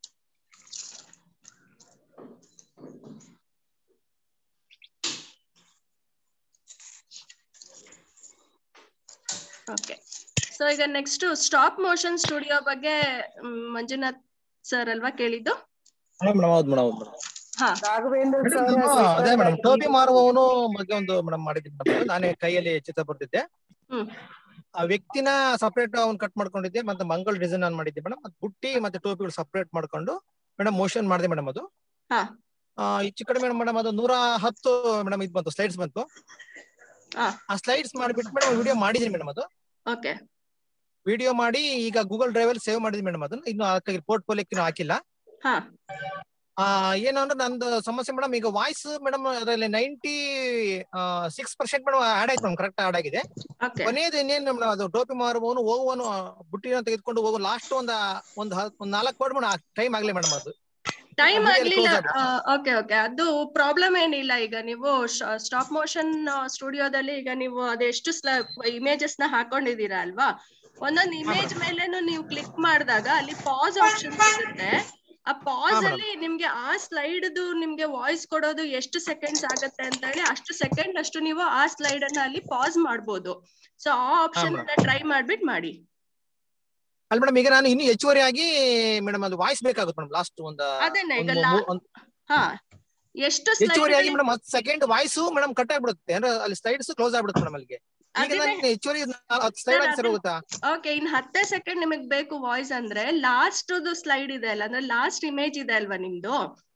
ಓಕೆ ಸೊ ಈಗ ನೆಕ್ಸ್ಟ್ ಸ್ಟಾಪ್ ಮೋಷನ್ ಸ್ಟುಡಿಯೋ ಬಗ್ಗೆ ಮ್, ಮಂಜುನಾಥ್ ಸರ್ ಅಲ್ವಾ ಕೇಳಿದ್ದು ಮೇಡಮ್ ಹೌದು ಮೇಡಮ್ ಹೌದು ಮೇಡಮ್ ಹಾ ರಾಘವೇಂದ್ರ ಅದೇ ಮೇಡಮ್ ಟೋಪಿ ಮಾರುವವನು ಬಗ್ಗೆ ಒಂದು ಮೇಡಮ್ ಮಾಡಿದ್ದೀನಿ ಮೇಡಮ್ ನಾನೇ ಕೈಯಲ್ಲಿ ಚಿತ್ರ ಬರ್ತಿದ್ದೆ ಹ್ಮ್ ಆ ವ್ಯಕ್ತಿನ ಸಪರೇಟ್ ಅವ್ನು ಕಟ್ ಮಾಡ್ಕೊಂಡಿದ್ದೆ ಮತ್ತೆ ಮಂಗಲ್ ಡಿಸೈನ್ ನಾನು ಮಾಡಿದ್ದೆ ಮೇಡಮ್ ಮತ್ತೆ ಬುಟ್ಟಿ ಮತ್ತೆ ಟೋಪಿಗಳು ಸಪರೇಟ್ ಮಾಡ್ಕೊಂಡು ಮೇಡಮ್ ಮೋಷನ್ ಮಾಡಿದೆ ಮೇಡಮ್ ಅದು ಹಾ ಆ, ಹೆಚ್ಚು ಕಡಿಮೆ ಮೇಡಮ್ ಅದು ನೂರ ಹತ್ತು ಮೇಡಮ್ ಇದು ಬಂತು ಸ್ಲೈಡ್ಸ್ ಬಂತು ಹಾ ಆ ಸ್ಲೈಡ್ಸ್ ಮಾಡಿಬಿಟ್ಟು ಮೇಡಮ್ ವಿಡಿಯೋ ಮಾಡಿದೀನಿ ಮೇಡಮ್ ಅದು ಓಕೆ ವಿಡಿಯೋ ಮಾಡಿ ಈಗ ಗೂಗಲ್ ಡ್ರೈವ್ ಅಲ್ಲಿ ಸೇವ್ ಮಾಡಿದ್ವಿ ಮೇಡಮ್ ಅದನ್ನ ಇನ್ನು ಹಾಕಿ ಪೋರ್ಟ್ಫೋಲಿಯೋಕ್ಕೆ ಹಾಕಿಲ್ಲ ಹಾ ಆ ಏನು ಅಂದ್ರೆ ನಂದು ಸಮಸ್ಯೆ ಮೇಡಮ್ ಈಗ ವಾಯ್ಸ್ ಮೇಡಮ್ ಅದರಲ್ಲಿ ninety six percent madam add ಆಯ್ತು ಮೇಡಮ್ ಕರೆಕ್ಟ್ ಆಡ್ ಆಗಿದೆ ಓಕೆ ಕೊನೆಯದು ಇನ್ನೇನು ಮೇಡಮ್ ಅದು ಟೋಪಿ ಮಾರುವವನು ಹೋಗುವನು ಬುಟ್ಟಿನ ತೆಗೆದುಕೊಂಡು ಹೋಗು ಲಾಸ್ಟ್ ಒಂದ್ ಒಂದ್ ಹ- ಒಂದ್ ನಾಲ್ಕು ವರ್ಡ್ ಮೇಡಮ್ ಟೈಮ್ ಆಗ್ಲಿ ಮೇಡಮ್ ಅದು ಟೈಮ್ Video ಆಗ್ಲಿಲ್ಲ close ಆಗ್ಬಿಡುತ್ತೆ. ಓಕೆ ಓಕೆ ಅದು ಪ್ರಾಬ್ಲಮ್ ಏನಿಲ್ಲ ಈಗ ನೀವು ಸ್ಟಾಪ್ ಮೋಷನ್ ಸ್ಟುಡಿಯೋದಲ್ಲಿ ಈಗ ನೀವು ಅದೆಷ್ಟು ಇಮೇಜಸ್ ನ ಹಾಕೊಂಡಿದೀರಾ ಅಲ್ವಾ ಒಂದೊಂದು ಇಮೇಜ್ ಮೇಲೆನು ನೀವು ಕ್ಲಿಕ್ ಮಾಡಿದಾಗ ಅಲ್ಲಿ ಪಾಸ್ ಆಪ್ಷನ್ ಸಿಗುತ್ತೆ ಆ ಪಾಸ್ madam. ಅಲ್ಲಿ ನಿಮ್ಗೆ ಆ ಸ್ಲೈಡ್ ನಿಮ್ಗೆ ವಾಯ್ಸ್ ಕೊಡೋದು ಎಷ್ಟು ಸೆಕೆಂಡ್ಸ್ ಆಗತ್ತೆ ಅಂತ ಹೇಳಿ ಅಷ್ಟು ಸೆಕೆಂಡ್ ಅಷ್ಟು ನೀವು ಆ ಸ್ಲೈಡ್ ಅನ್ನ ಅಲ್ಲಿ ಪಾಸ್ ಮಾಡ್ಬೋದು ಸೊ ಆ ಆಪ್ಷನ್ madam. ಟ್ರೈ ಮಾಡ್ಬಿಟ್ಟು ಮಾಡಿ ಅಲ್ಲಿ ಮೇಡಮ್ ಈಗ ನಾನು ಇನ್ನು ಹೆಚ್ಚುವರಿ ಆಗಿ ಮೇಡಮ್ ಅದು ವಾಯ್ಸ್ ಬೇಕಾಗುತ್ತೆ ಮೇಡಮ್ ಲಾಸ್ಟ್ ಒಂದ್ ಅದನ್ನ ಈಗ ಒಂದು ಲಾ- ಮೂ- ಒಂದ್ ಹಾ ಎಷ್ಟು ಹೆಚ್ಚುವರಿ ಆಗಿ ಸ್ಲೈಡ್ ಮೇಡಮ್ ಹತ್ತು ಸೆಕೆಂಡ್ ವಾಯ್ಸ್ ಮೇಡಮ್ ಕಟ್ ಆಗ್ಬಿಡುತ್ತೆ ಅಂದ್ರೆ ಅಲ್ಲಿ ಸ್ಲೈಡ್ಸ್ ಕ್ಲೋಸ್ ಆಗ್ಬಿಡುತ್ತೆ ಮೇಡಮ್ ಅಲ್ಲಿಗೆ ಈಗ ಅದನ್ನೇ- ನಾನು ಹೆಚ್ಚುವರಿ ಹತ್ತು ಸ್ಲೈಡ್ ಆಗಿ ಸರಿ ಹೋಗುತ್ತಾ ಓಕೆ ಇನ್ ಹತ್ತೇ ಸೆಕೆಂಡ್ ನಿಮಗ್ ಬೇಕು ವಾಯ್ಸ್ ಅಂದ್ರೆ ಲಾಸ್ಟ್ ಸ್ಲೈಡ್ ಇದೆ ಅಲ್ಲ ಅಂದ್ರೆ ಲಾಸ್ಟ್ ಇಮೇಜ್ ಇದೆ ಅಲ್ವಾ ನಿಮ್ದು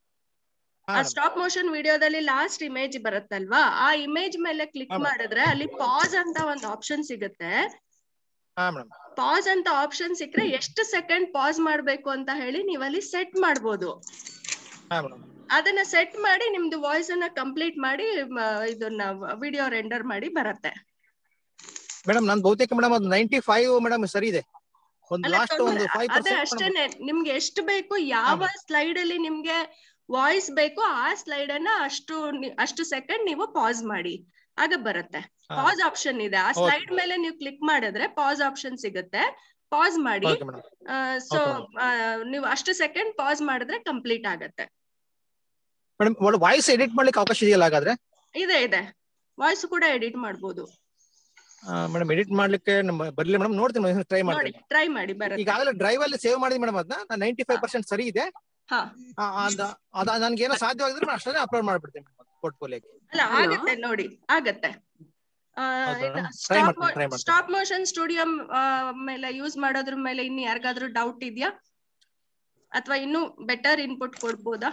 ಆ ಸ್ಟಾಪ್ ಮೋಷನ್ ವಿಡಿಯೋದಲ್ಲಿ ಲಾಸ್ಟ್ ಇಮೇಜ್ ಬರುತ್ತಲ್ವಾ ಆ ಇಮೇಜ್ ಮೇಲೆ ಕ್ಲಿಕ್ ಮಾಡಿದ್ರೆ ಅಲ್ಲಿ ಪಾಸ್ ಅಂತ ಒಂದು ಆಪ್ಷನ್ ಸಿಗುತ್ತೆ ಹಾ ಮೇಡಮ್ ಪಾಸ್ ಅಂತ ಆಪ್ಷನ್ ಸಿಕ್ಕರೆ ಎಷ್ಟು ಸೆಕೆಂಡ್ ಪಾಸ್ ಮಾಡ್ಬೇಕು ಅಂತ ಹೇಳಿ ನೀವು ಅಲ್ಲಿ ಸೆಟ್ ಮಾಡ್ಬೋದು ಹಾ ಮೇಡಮ್ ಅದನ್ನ ಸೆಟ್ ಮಾಡಿ ನಿಮ್ದು ವಾಯ್ಸ್ ಅನ್ನ ಕಂಪ್ಲೀಟ್ ಮಾಡಿ ಮ, ಇದನ್ನ ವಿಡಿಯೋ ರೆಂಡರ್ ಮಾಡಿ ಬರತ್ತೆ ಮೇಡಮ್ ನಾನು ಬಹುತೇಕ ಮೇಡಮ್ ಅದು ನೈಂಟಿ ಫೈವ್ ಮೇಡಮ್ ಸರಿ ಇದೆ ಒಂದು ಅಲ್ಲ, ಲಾಸ್ಟ್ ತೊಂದ್ರೆ- ಒಂದು ಫೈವ್ ಅದೇ ಅಷ್ಟೇನೆ ನಿಮ್ಗೆ ಎಷ್ಟು ಬೇಕು ಯಾವ ಸ್ಲೈಡ್ ಅಲ್ಲಿ ನಿಮ್ಗೆ ವಾಯ್ಸ್ ಬೇಕು ಆ ಸ್ಲೈಡ್ ಅನ್ನ ಅಷ್ಟು ನಿ- ಅಷ್ಟು ಸೆಕೆಂಡ್ ನೀವು ಪಾಸ್ ಮಾಡಿ ಆಗ ಬರುತ್ತೆ ಹಾ. ಪಾಸ್ ಆಪ್ಷನ್ ಇದೆ ಆ Okay. ಸ್ಲೈಡ್ ಮೇಲೆ ನೀವು ಕ್ಲಿಕ್ ಮಾಡಿದ್ರೆ ಪಾಸ್ ಆಪ್ಷನ್ ಸಿಗುತ್ತೆ ಪಾಸ್ ಮಾಡಿ ಓಕೆ ಮೇಡಮ್ ಸೊ Okay, ನೀವು ಅಷ್ಟು ಸೆಕೆಂಡ್ ಪಾಸ್ ಮಾಡಿದ್ರೆ ಕಂಪ್ಲೀಟ್ ಆಗತ್ತೆ ಮೇಡಮ್ ವಾಯ್ಸ್ ಎಡಿಟ್ ಮಾಡ್ಲಿಕ್ಕೆ ಅವಕಾಶ ಇದೆಯಲ್ಲ ಹಾಗಾದ್ರೆ ಇದೆ ಇದೆ ವಾಯ್ಸ್ ಕೂಡ ಎಡಿಟ್ ಮಾಡ್ಬೋದು ಮೇಡಮ್ ಎಡಿಟ್ ಮಾಡ್ಲಿಕ್ಕೆ ನಮ್ಮ ಬರ್ಲಿ ಮೇಡಮ್ ನೋಡ್ತೀನಿ ಟ್ರೈ ನೋಡಿ ಮಾಡ್ತೀನಿ ಟ್ರೈ ಮಾಡಿ ಬರುತ್ತೆ ಈಗಾಗಲೇ ಡ್ರೈವ್ ಅಲ್ಲಿ ಸೇವ್ ಮಾಡಿದ್ವಿ ಮೇಡಮ್ ಅದನ್ನ ನೈಂಟಿ ಫೈವ್ ಪರ್ಸೆಂಟ್ ಸರಿ ಇದೆ ಹಾ ಆ, ಅದ ಅದ ನನ್ಗೆ ಏನೋ ಸಾಧ್ಯವಾಗಿದ್ರೆ ನಾನು ಅಷ್ಟೇ ಅಪ್ಲೋಡ್ ಮಾಡ್ಬಿಡ್ತೀನಿ ಪೋರ್ಟ್ಫೋಲಿಯೋಗೆ ಅಲ್ಲ ಆಗತ್ತೆ ನೋಡಿ ಆಗತ್ತೆ ಹೌದಾ? Try ಮಾಡ್ತೀನಿ, try ಮಾಡ್ತೀನಿ. ಸ್ಟಾಪ್ ಮೋಷನ್ ಸ್ಟುಡಿಯೋ ಮೇಲೆ ಯೂಸ್ ಮಾಡೋದ್ರ ಮೇಲೆ ಇನ್ನು ಯಾರಿಗಾದ್ರೂ ಡೌಟ್ ಇದೆಯಾ ಅಥವಾ ಇನ್ನು ಬೆಟರ್ ಇನ್ಪುಟ್ ಕೊಡ್ಬೋದಾ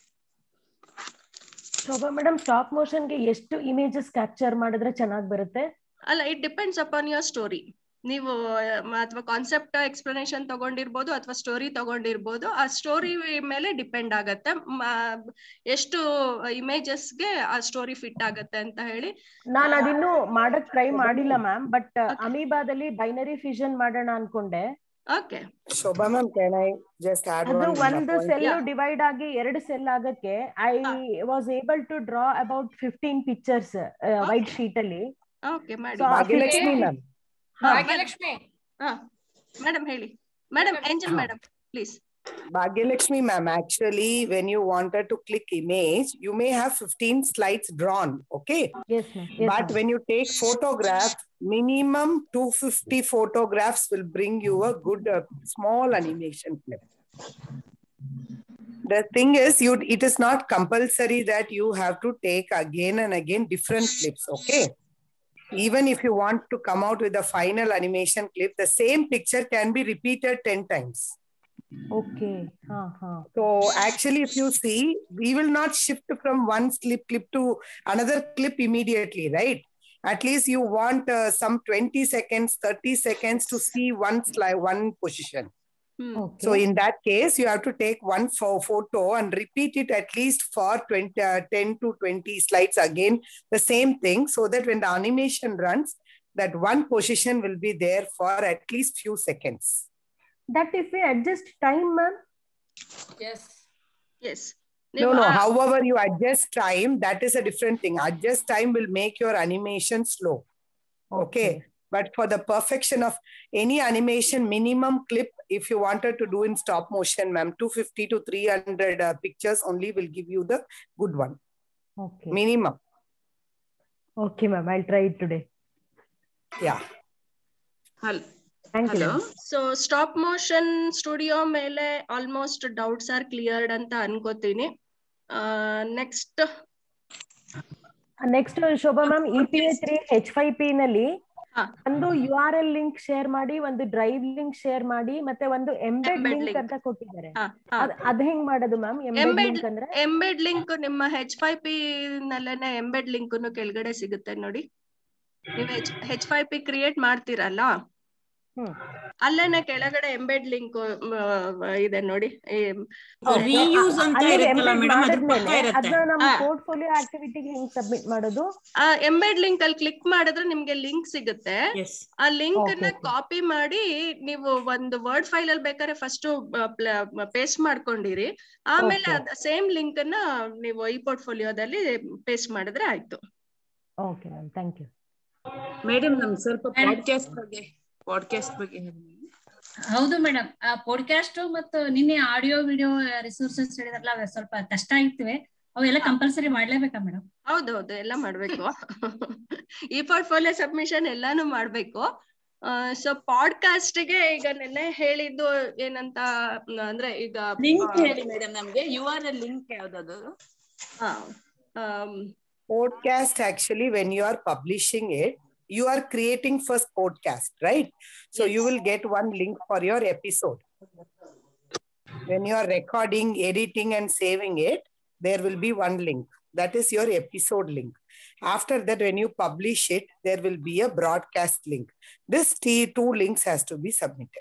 ಶೋಭಾ ಮೇಡಮ್ ಸ್ಟಾಪ್ ಮೋಷನ್ಗೆ ಎಷ್ಟು ಇಮೇಜಸ್ ಕ್ಯಾಪ್ಚರ್ ಮಾಡಿದ್ರೆ ಚೆನ್ನಾಗಿ ಬರುತ್ತೆ ಅಲ್ಲ it depends upon your story ನೀವು ಅಥವಾ ಕಾನ್ಸೆಪ್ಟ್ ಎಕ್ಸ್ಪ್ಲನೇಷನ್ ತಗೊಂಡಿರ್ಬೋದು ಅಥವಾ ಸ್ಟೋರಿ ತಗೊಂಡಿರ್ಬೋದು ಆ ಸ್ಟೋರಿ ಮೇಲೆ ಡಿಪೆಂಡ್ ಆಗತ್ತೆ ಮ- ಎಷ್ಟು ಇಮೇಜಸ್ಗೆ ಆ ಸ್ಟೋರಿ ಫಿಟ್ ಆಗತ್ತೆ ಅಂತ ಹೇಳಿ ನಾನು ಅದಿನ್ನು ಮಾಡಕ್ ಟ್ರೈ ಮಾಡಿಲ್ಲ ಮ್ಯಾಮ್ ಬಟ್ ಅಮೀಬಾದಲ್ಲಿ ಬೈನರಿ ಫಿಷನ್ ಮಾಡೋಣ ಅನ್ಕೊಂಡೆ okay Shobha ma'am, can I just add ಅದು one ಒಂದು point? ಸೆಲ್ ಡಿವೈಡ್ ಆಗಿ ಎರಡು ಸೆಲ್ ಆಗಕ್ಕೆ I was able to draw about fifteen pictures white sheet ಅಲ್ಲಿ ಓಕೆ ಮಾಡಿ So, ಆ ಭಾಗ್ಯಲಕ್ಷ್ಮಿ 15 ma'am. ಭಾಗ್ಯಲಕ್ಷ್ಮಿ ಹಾ ಮೇಡಮ್ ಹೇಳಿ madam Angel madam please Bhagyalakshmi ma'am, actually, when you wanted to click image, you may have 15 slides drawn, okay? Yes, ma'am. Yes, but ma'am. when you take photograph, minimum 250 photographs will bring you a good uh, small animation clip. The thing is, you it is not compulsory that you have to take again and again different clips, okay? Even if you want to come out with a final animation clip, the same picture can be repeated 10 times. Okay. ಹಾ ಹಾ So actually, if you see, we will not shift from one clip clip to another clip immediately, right? At least you want uh, some 20 seconds, 30 seconds to see one slide, one position. So in that case, you have to take one pho- photo and repeat it at least for 20, uh, 10 to 20 slides again, the same thing, so that when the animation runs, that one position will be there for at least few seconds. That if we adjust time ma'am yes yes No, no. However, you adjust time, that is a different thing. Adjust time will make your animation slow. Okay. But for the perfection of any animation, minimum clip, if you wanted to do in stop motion, ma'am, 250 to 300 uh, pictures only will give you the good one. Okay. Minimum. Okay ma'am I try today Yeah. Thank you hello so stop motion studio ಮೇಲೆ almost doubts are cleared ಅಂತ ಅನ್ಕೋತೀನಿ next next Shobha ma'am E P A three H five P ನಲ್ಲಿ ಒಂದು U R L link share ಮಾಡಿ ಒಂದು drive link share ಮಾಡಿ ಮತ್ತೆ ಒಂದು ಎಂಬೆಡ್ Embed ಲಿಂಕ್ link. ಅಂತ ಕೊಟ್ಟಿದ್ದಾರೆ ಹಾ, ಹಾ. ಅದ್- ಅದ್ ಹೆಂಗ್ ಮಾಡೋದು ಮ್ಯಾಮ್ ಎಂಬೆಡ್ ಎಂಬೆಡ್ ಲಿಂಕ್ ಅಂದ್ರೆ ಎಂಬೆಡ್ ಲಿಂಕ್ ನಿಮ್ಮ ಹೆಚ್ ಫೈವ್ ಪಿ ನಲ್ಲೇನೆ ಎಂಬೆಡ್ ಲಿಂಕ್ ಕೆಳಗಡೆ ಸಿಗುತ್ತೆ ನೋಡಿ ನೀವು H H five P create ಮಾಡ್ತೀರಲ್ಲ ಅಲ್ಲೇನೆ ಕೆಳಗಡೆ ಎಂಬೆಡ್ ಲಿಂಕ್ ಇದೆ ನೋಡಿ Reuse ಅಂತ ಅಲ್ಲಿ ಇರುತ್ತಲ್ಲ embed madam, ಅದು ಮಾಡಿದ್ಮೇಲೆ ಪಕ್ಕ ಇರುತ್ತೆ. ಅದನ್ನ ನಮ್ಮ ಹಾ. ಪೋರ್ಟ್ಫೋಲಿಯೋ ಆಕ್ಟಿವಿಟಿಗೆ ಹೆಂಗ್ ಸಬ್ಮಿಟ್ ಮಾಡೋದು ಎಂಬೆಡ್ ಲಿಂಕ್ ಅಲ್ಲಿ ಕ್ಲಿಕ್ ಮಾಡಿದ್ರೆ ನಿಮ್ಗೆ ಲಿಂಕ್ ಸಿಗುತ್ತೆ ಆ ಲಿಂಕ್ Okay, ನ okay. ಕಾಪಿ ಮಾಡಿ ನೀವು ಒಂದು ವರ್ಡ್ ಫೈಲ್ ಅಲ್ಲಿ ಬೇಕಾದ್ರೆ ಫಸ್ಟ್ ಪೇಸ್ಟ್ ಮಾಡ್ಕೊಂಡಿರಿ ಆಮೇಲೆ Okay. ಸೇಮ್ ಲಿಂಕ್ ಅನ್ನ ನೀವು ಈ ಪೋರ್ಟ್ಫೋಲಿಯೋದಲ್ಲಿ ಪೇಸ್ಟ್ ಮಾಡಿದ್ರೆ ಆಯ್ತು okay ma'am thank you madam ನಮ್ ಸ್ವಲ್ಪ ಪಾಡ್ಕಾಸ್ಟ್ ಬಗ್ಗೆ ಪಾಡ್ಕಾಸ್ಟ್ ಬಗ್ಗೆ ಹೇಳಿ ಹೌದು ಮೇಡಮ್ ಆ ಪಾಡ್ಕಾಸ್ಟ್ ಮತ್ತು ನಿನ್ನೆ ಆಡಿಯೋ ವಿಡಿಯೋ ರಿಸೋರ್ಸಸ್ ಹೇಳಿದ್ರಲ್ಲ ಅವು ಸ್ವಲ್ಪ ಕಷ್ಟ ಆಗಿವೆ ಅವೆಲ್ಲ ಕಂಪಲ್ಸರಿ ಮಾಡ್ಲೇಬೇಕಾ ಮೇಡಮ್ ಹೌದೌದು ಎಲ್ಲ ಮಾಡ್ಬೇಕು ಈ ಪೋರ್ಟ್ಫೋಲಿಯೋ ಸಬ್ಮಿಷನ್ ಎಲ್ಲಾನು ಮಾಡ್ಬೇಕು ಸೊ ಪಾಡ್ಕಾಸ್ಟ್ ಗೆ ಈಗ ನೆನ್ನೆ ಹೇಳಿದ್ದು ಏನಂತ ಅಂದ್ರೆ ಈಗ ಲಿಂಕ್ ಹೇಳಿ ಮೇಡಮ್ ನಮ್ಗೆ ಯು ಆರ್ ಎಲ್ ಲಿಂಕ್ ಯಾವ್ದಾದ್ರು ಹಾ um, podcast actually when you are publishing it you are creating first podcast right so you will get one link for your episode when you are recording editing and saving it there will be one link that is your episode link after that when you publish it there will be a broadcast link this t two links has to be submitted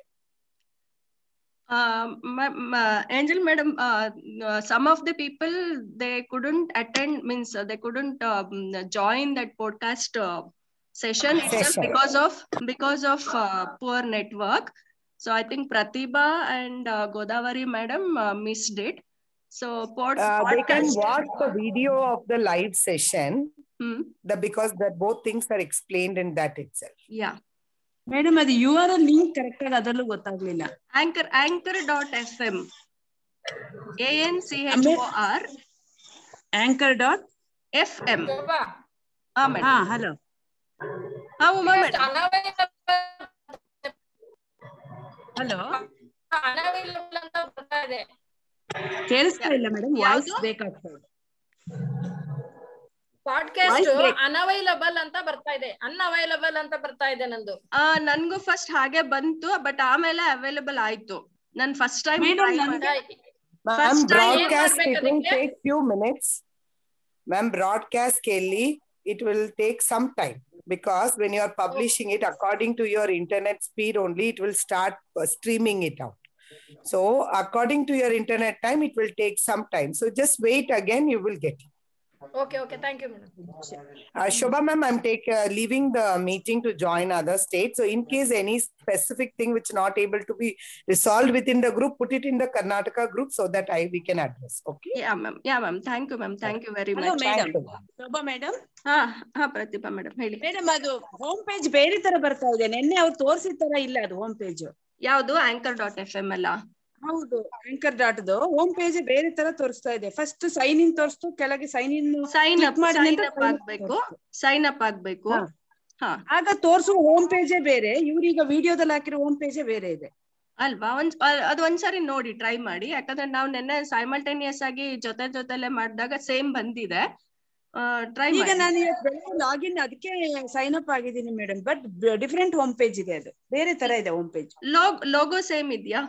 Uh, ma- ma- Angel madam, uh, uh, some of the people they couldn't attend means uh, they couldn't um, join that podcast uh, session itself Session. because of because of uh, poor network. So I think Pratibha and uh, Godavari madam uh, missed it. So pod- uh, they can podcast- watch the video of the live session the, because that both things are explained in that itself Yeah. Madam ಅದು U R L link correct ಆಗಿ ಅದರಲ್ಲೂ ಗೊತ್ತಾಗ್ಲಿಲ್ಲ Anchor anchor dot fm. A N C H O R anchor dot FM. Shobha, ಹಾ madam ಹಾ hello ಹಾ Uma madam hello unavailable ಅಂತ ಬರ್ತಾ ಇದೆ ಕೇಳಿಸ್ತಾ ಇಲ್ಲ ಮೇಡಮ್ ವಾಯ್ಸ್ ಯಾವ್ದು? ಬೇಕಾಗ್ತಾ ಇದೆ ಪಾಡ್ಕಾಸ್ಟ್ Voice break. ಅನ್ಅವೈಲಬಲ್ ಅಂತ ಬರ್ತಾ ಇದೆ ಅನ್ಅವೈಲಬಲ್ ಅಂತ ಬರ್ತಾ ಇದೆ ನಂದು ಆ ನನ್ಗೂ ಫಸ್ಟ್ ಹಾಗೆ ಬಂತು ಬಟ್ ಆಮೇಲೆ ಅವೈಲೇಬಲ್ ಆಯ್ತು ನನ್ ಫಸ್ಟ್ ಟೈಮ್ Madam, ನನ್ಗೆ- Ma'am, First time broadcast ಏನ್ it will ಮಾಡ್ಬೇಕು take few minutes. Ma'am, broadcast Kelly, it will take some time because when you are publishing it according to your internet speed only, it will start uh, streaming it out. So according to your internet time, it will take some time. So just wait again, you will get it. Okay okay thank you madam Uh, Shobha ma'am, I'm take, uh, leaving the meeting to join other states. So in case any specific thing which not able to be resolved within the group, put it in the Karnataka group so that I, we can address. Okay. Yeah ma'am yeah ma'am thank you ma'am thank you very hello much madam Shobha madam ಹಾ ಹಾ Pratibha madam ಹೇಳಿ madam ಅದು home page ಬೇರೆ ತರ ಬರ್ತಾ ಇದೆ ನಿನ್ನೆ ಅವ್ರು ತೋರಿಸಿದ ತರ ಇಲ್ಲ ಅದು ಹೋಮ್ ಪೇಜ್ ಯಾವುದು ಆಂಕರ್ ಡಾಟ್ ಎಫ್ ಎಂ ಅಲ್ಲ ಹೌದು ಆಂಕರ್ ಡಾಟ್ ಹೋಮ್ ಪೇಜ್ ಬೇರೆ ತರ ತೋರಿಸ್ತಾ ಇದೆ ಫಸ್ಟ್ ಸೈನ್ ಇನ್ ತೋರಿಸ್ತು ಕೆಳಗೆ ಸೈನ್ ಇನ್ ಸೈನ್ ಅಪ್ ಮಾಡಿ ಸೈನ್ ಅಪ್ ಆಗ್ಬೇಕು ಸೈನ್ ಅಪ್ ಆಗ್ಬೇಕು ಹಾ. ಹಾ ಆಗ ತೋರಿಸುವ ಹೋಮ್ ಪೇಜೇ ಬೇರೆ ಇವ್ರೀಗ ವಿಡಿಯೋದಲ್ಲಿ ಹಾಕಿರೋ ಹೋಮ್ ಪೇಜೇ ಬೇರೆ ಇದೆ ಅಲ್ವಾ ಒಂದ್ ಅ- ಅದು ಒಂದ್ಸರಿ ನೋಡಿ ಟ್ರೈ ಮಾಡಿ ಯಾಕಂದ್ರೆ ನಾವು ನೆನ್ನೆ ಸೈಮಲ್ಟೇನಿಯಸ್ ಆಗಿ ಜೊತೆ ಜೊತೆಲೆ ಮಾಡಿದಾಗ ಸೇಮ್ ಬಂದಿದೆ ಟ್ರೈ ಈಗ ಮಾಡಿ ನಾನು ಇವತ್ತು ಬೆಳಗ್ಗೆ ಲಾಗಿನ್ ಅದಕ್ಕೆ ಸೈನ್ ಅಪ್ ಆಗಿದ್ದೀನಿ madam but different home page ಇದೆ ಅದು ಬೇರೆ ತರ ಇದೆ home page log logo same ಇದೆಯಾ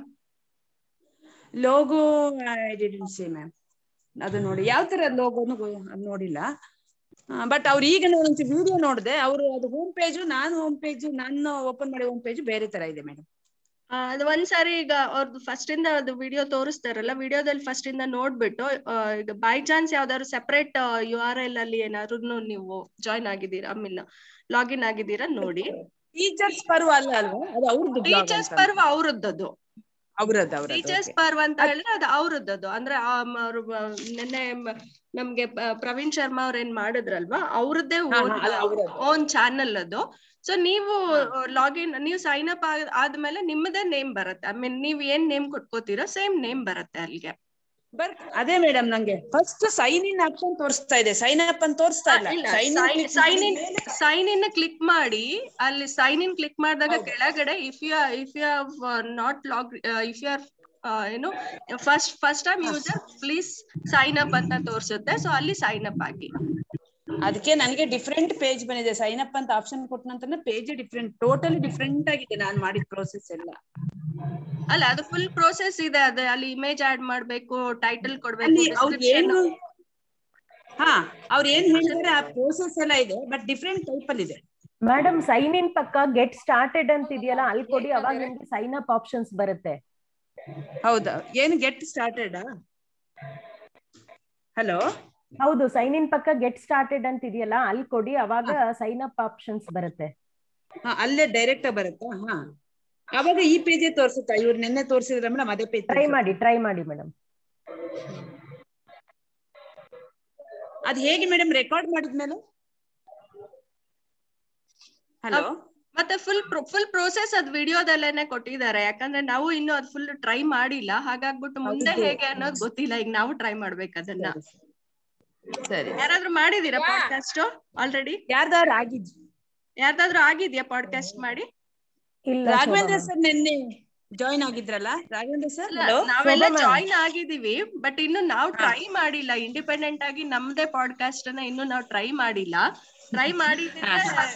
logo I didn't say ma'am ಅದು ನೋಡಿ ಯಾವ ತರ ಲೋಗೋನು ನೋಡಿಲ್ಲ ಬಟ್ ಅವ್ರು ಈಗ ನಾನು ವಿಡಿಯೋ ನೋಡಿದೆ ಅವರು ಅದು ಹೋಮ್ ಪೇಜು ನಾನು ಹೋಮ್ ಪೇಜ್ ನಾನು ಓಪನ್ ಮಾಡಿ ಹೋಮ್ ಪೇಜ್ ಬೇರೆ ತರ ಇದೆ ಮೇಡಮ್ ಆ, ಅದು ಒಂದ್ಸಾರಿ ಈಗ ಅವ್ರದ್ದು ಫಸ್ಟ್ ಇಂದ ಅದು ವಿಡಿಯೋ ತೋರಿಸ್ತಾರಲ್ಲ ವಿಡಿಯೋದಲ್ಲಿ ಫಸ್ಟ್ ಇಂದ ನೋಡ್ಬಿಟ್ಟು ಆ, ಈಗ ಬೈ ಚಾನ್ಸ್ ಯಾವ್ದಾದ್ರು ಸೆಪರೇಟ್ ಯು ಆರ್ ಎಲ್ ಅಲ್ಲಿ ಏನಾದ್ರು ನೀವು ಜಾಯ್ನ್ ಆಗಿದ್ದೀರಾ ಮೀನ್ ಲಾಗಿನ್ ಆಗಿದ್ದೀರಾ ನೋಡಿ ಟೀಚರ್ಸ್ ಪರ್ವ ಅಲ್ಲ ಅಲ್ವಾ ಅದು ಅವ್ರದ್ದು ಟೀಚರ್ಸ್ ಪರ್ವ ಅವ್ರದ್ದದು ಅವ್ರದ್ದು ಅವ್ರದ್ದು ಟೀಚರ್ಸ್ ಪರ್ವ ಅಂತ ಹೇಳಿದ್ರೆ ಅದು ಅವ್ರದ್ದದು ಅಂದ್ರೆ ಅವರು ನಿನ್ನೆ ಮ- ನಮ್ಗೆ ಪ- ಪ್ರವೀಣ್ ಶರ್ಮಾ ಅವ್ರ ಏನ್ ಮಾಡಿದ್ರಲ್ವಾ ಅವ್ರದ್ದೇ ಹಾ, ಹಾ, ಅದು ಅವ್ರದ್ದು. ಓನ್ ಚಾನಲ್ ಅದು ಸೊ ನೀವು ಲಾಗಿನ್ ನೀವು ಸೈನ್ ಅಪ್ ಆದ್ಮೇಲೆ ನಿಮ್ಮದೇ ನೇಮ್ ಬರುತ್ತೆ ಐ ಮೀನ್ ನೀವ್ ಏನ್ ನೇಮ್ ಕೊಟ್ಕೋತೀರೋ ಸೇಮ್ ನೇಮ್ ಬರುತ್ತೆ ಅಲ್ಲಿಗೆ ಬರ್ ಅದೇ ಮೇಡಮ್ ನಂಗೆ ಫಸ್ಟ್ ಸೈನ್ ಇನ್ ಆಪ್ಷನ್ ತೋರಿಸ್ತಾ ಇದೆ ಸೈನ್ ಅಪ್ ಅಂತ ತೋರಿಸ್ತಾ ಇಲ್ಲ sign in sign in click ಮಾಡಿ ಅಲ್ಲಿ ಸೈನ್ ಇನ್ ಕ್ಲಿಕ್ ಮಾಡಿದಾಗ ಕೆಳಗಡೆ if you if you not log if you are ಏನು first first time user please sign up ಅಂತ ತೋರಿಸುತ್ತೆ ಸೊ ಅಲ್ಲಿ ಸೈನ್ ಅಪ್ ಆಗಿ ಅದಕ್ಕೆ ನನಗೆ ಡಿಫ್ರೆಂಟ್ ಪೇಜ್ ಬಂದಿದೆ ಸೈನ್ ಅಪ್ ಅಂತ ಆಪ್ಷನ್ ಕೊಟ್ಟ ನಂತರ ಪೇಜ್ ಡಿಫ್ರೆಂಟ್ ಟೋಟಲಿ ಡಿಫ್ರೆಂಟ್ ಆಗಿದೆ ನಾನು ಮಾಡಿದ ಪ್ರೋಸೆಸ್ ಎಲ್ಲ ಅಲ್ಲ ಅದು ಫುಲ್ ಪ್ರೋಸೆಸ್ ಇದೆ ಅದೇ ಅಲ್ಲಿ ಇಮೇಜ್ ಆಡ್ ಮಾಡ್ಬೇಕು ಟೈಟಲ್ ಕೊಡ್ಬೇಕು ಅಲ್ಲಿ ಅವ್ರು description. ಏನು ಹಾ ಅವ್ರು ಏನ್ ಹೇಳಿದಾರೆ ಆ ಪ್ರೋಸೆಸ್ ಎಲ್ಲ ಇದೆ ಬಟ್ ಡಿಫ್ರೆಂಟ್ ಟೈಪ್ ಅಲ್ಲಿ ಇದೆ ಮೇಡಮ್ ಸೈನ್ ಇನ್ ಪಕ್ಕ ಗೆಟ್ ಸ್ಟಾರ್ಟೆಡ್ ಅಂತ ಇದೆಯಲ್ಲ ಅಲ್ಲಿ ಕೊಡಿ ಅವಾಗ ನಿಮ್ಗೆ ಸೈನ್ ಅಪ್ ಆಪ್ಷನ್ಸ್ ಬರುತ್ತೆ ಹೌದಾ ಏನು ಗೆಟ್ ಸ್ಟಾರ್ಟೆಡ್ ಹಲೋ ಹೌದು ಸೈನ್ ಇನ್ ಪಕ್ಕ ಗೆಟ್ ಸ್ಟಾರ್ಟೆಡ್ ಅಂತ ಇದೆಯಲ್ಲ ಅಲ್ಲಿ ಕೊಡಿ ಅವಾಗ ಸೈನ್ ಅಪ್ ಆಪ್ಷನ್ಸ್ ಬರುತ್ತೆ ಹಾ ಅಲ್ಲೇ ಡೈರೆಕ್ಟ್ ಬರುತ್ತಾ ಹಾ ಅವಾಗ ಈ ಪೇಜೇ ತೋರಿಸುತ್ತಾ ಇವ್ರು ನಿನ್ನೆ ತೋರಿಸಿದ್ರ ಮೇಡಮ್ ಅದೇ ಪೇಜ್ ಟ್ರೈ ಮಾಡಿ ಟ್ರೈ ಮಾಡಿ ಮೇಡಮ್ ಅದ್ ಹೇಗೆ ಮೇಡಮ್ ರೆಕಾರ್ಡ್ ಮಾಡಿದ್ಮೇಲೆ ಹಲೋ ಮತ್ತೆ ಫುಲ್ ಫುಲ್ ಪ್ರೋಸೆಸ್ ಅದ್ ವಿಡಿಯೋದಲ್ಲೇನೆ ಕೊಟ್ಟಿದ್ದಾರೆ ಯಾಕಂದ್ರೆ ನಾವು ಇನ್ನು ಅದ್ ಫುಲ್ ಟ್ರೈ ಮಾಡಿಲ್ಲ ಹಾಗಾಗ್ಬಿಟ್ಟು ಮುಂದೆ ಹೌದು. ಹೇಗೆ ಅನ್ನೋದು ಗೊತ್ತಿಲ್ಲ ಈಗ ನಾವು ಟ್ರೈ ಮಾಡ್ಬೇಕು ಅದನ್ನ ಸರಿ ಯಾರಾದ್ರೂ ಮಾಡಿದೀರಾ ಪಾಡ್ಕಾಸ್ಟ್ ಆಲ್ರೆಡಿ ಯಾರ್ದಾದ್ರು ಆಗಿದ್ ಯಾರ್ದಾದ್ರೂ ಆಗಿದ್ಯಾ ಪಾಡ್ಕಾಸ್ಟ್ ಮಾಡಿ ರಾಘವೇಂದ್ರ ಸರ್ ನಿನ್ನೆ ಜಾಯಿನ್ ಆಗಿದ್ರಲ್ಲ ರಾಘವೇಂದ್ರ ಸರ್ ಇಲ್ಲ, ಹಲೋ ನಾವೆಲ್ಲ ಜಾಯಿನ್ ಆಗಿದೀವಿ ಬಟ್ ಇನ್ನು ನಾವು ಟ್ರೈ ಮಾಡಿಲ್ಲ ಇಂಡಿಪೆಂಡೆಂಟ್ ಆಗಿ ನಮ್ದೇ ಪಾಡ್ಕಾಸ್ಟ್ ಅನ್ನ ಇನ್ನು ನಾವು ಟ್ರೈ ಮಾಡಿಲ್ಲ ಟ್ರೈ ಮಾಡಿದ್ರೆ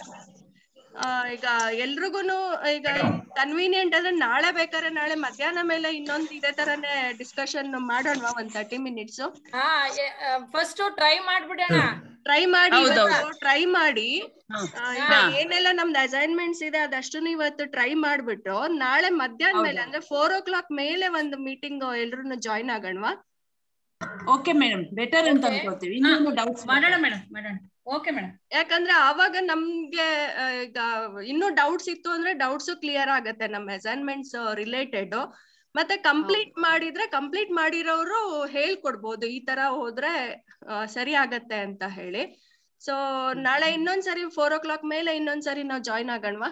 ಆ, ಈಗ ಎಲ್ರಿಗೂನು ಈಗ ಕನ್ವೀನಿಯಂಟ್ ಅಂದ್ರೆ ನಾಳೆ ಬೇಕಾದ್ರೆ ನಾಳೆ ಮಧ್ಯಾಹ್ನ ಮೇಲೆ ಇನ್ನೊಂದ್ ಇದೇ ತರನೇ ಡಿಸ್ಕಷನ್ ಮಾಡೋಣವಾ ಒಂದ್ ತರ್ಟಿ ಮಿನಿಟ್ಸ್ ಹಾ ಫಸ್ಟ್ ಟ್ರೈ ಮಾಡ್ಬಿಡೋಣ ಟ್ರೈ ಮಾಡಿ ಹೌದೌದು. ಟ್ರೈ ಮಾಡಿ ಆ, ಈಗ ಹಾ. ಏನೆಲ್ಲ ನಮ್ದು ಅಸೈನ್ಮೆಂಟ್ಸ್ ಇದೆ ಅದಷ್ಟನ್ನು ಇವತ್ತು ಟ್ರೈ ಮಾಡ್ಬಿಟ್ಟು ನಾಳೆ ಮಧ್ಯಾಹ್ನ ಮೇಲೆ ಅಂದ್ರೆ ಫೋರ್ ಓ ಕ್ಲಾಕ್ ಮೇಲೆ ಒಂದು ಮೀಟಿಂಗ್ ಎಲ್ರು ಜಾಯಿನ್ ಆಗೋಣವಾ ಓಕೆ ಮೇಡಮ್ ಬೆಟರ್ ಅಂತ ಅನ್ಕೋತೀವಿ ಇನ್ನೇನು ಡೌಟ್ಸ್ ಮಾಡೋಣ ಮೇಡಮ್ ಮಾಡೋಣ ಓಕೆ ಮೇಡಮ್ ಯಾಕಂದ್ರೆ ಆವಾಗ ನಮ್ಗೆ ಆ, ಈಗ ಇನ್ನೂ ಡೌಟ್ಸ್ ಇತ್ತು ಅಂದ್ರೆ ಡೌಟ್ಸ್ ಕ್ಲಿಯರ್ ಆಗತ್ತೆ ನಮ್ಮ ಅಸೈನ್ಮೆಂಟ್ಸ್ ರಿಲೇಟೆಡ್ ಮತ್ತೆ ಕಂಪ್ಲೀಟ್ ಮಾಡಿದ್ರೆ ಕಂಪ್ಲೀಟ್ ಮಾಡಿರೋರು ಹೇಳ್ಕೊಡ್ಬೋದು ಈ ತರ ಹೋದ್ರೆ ಆ, ಸರಿ ಆಗತ್ತೆ ಅಂತ ಹೇಳಿ ಸೊ ನಾಳೆ ಇನ್ನೊಂದ್ಸರಿ ಫೋರ್ ಓ ಕ್ಲಾಕ್ ಮೇಲೆ ಇನ್ನೊಂದ್ಸರಿ ನಾವು ಜಾಯಿನ್ ಆಗೋಣವಾ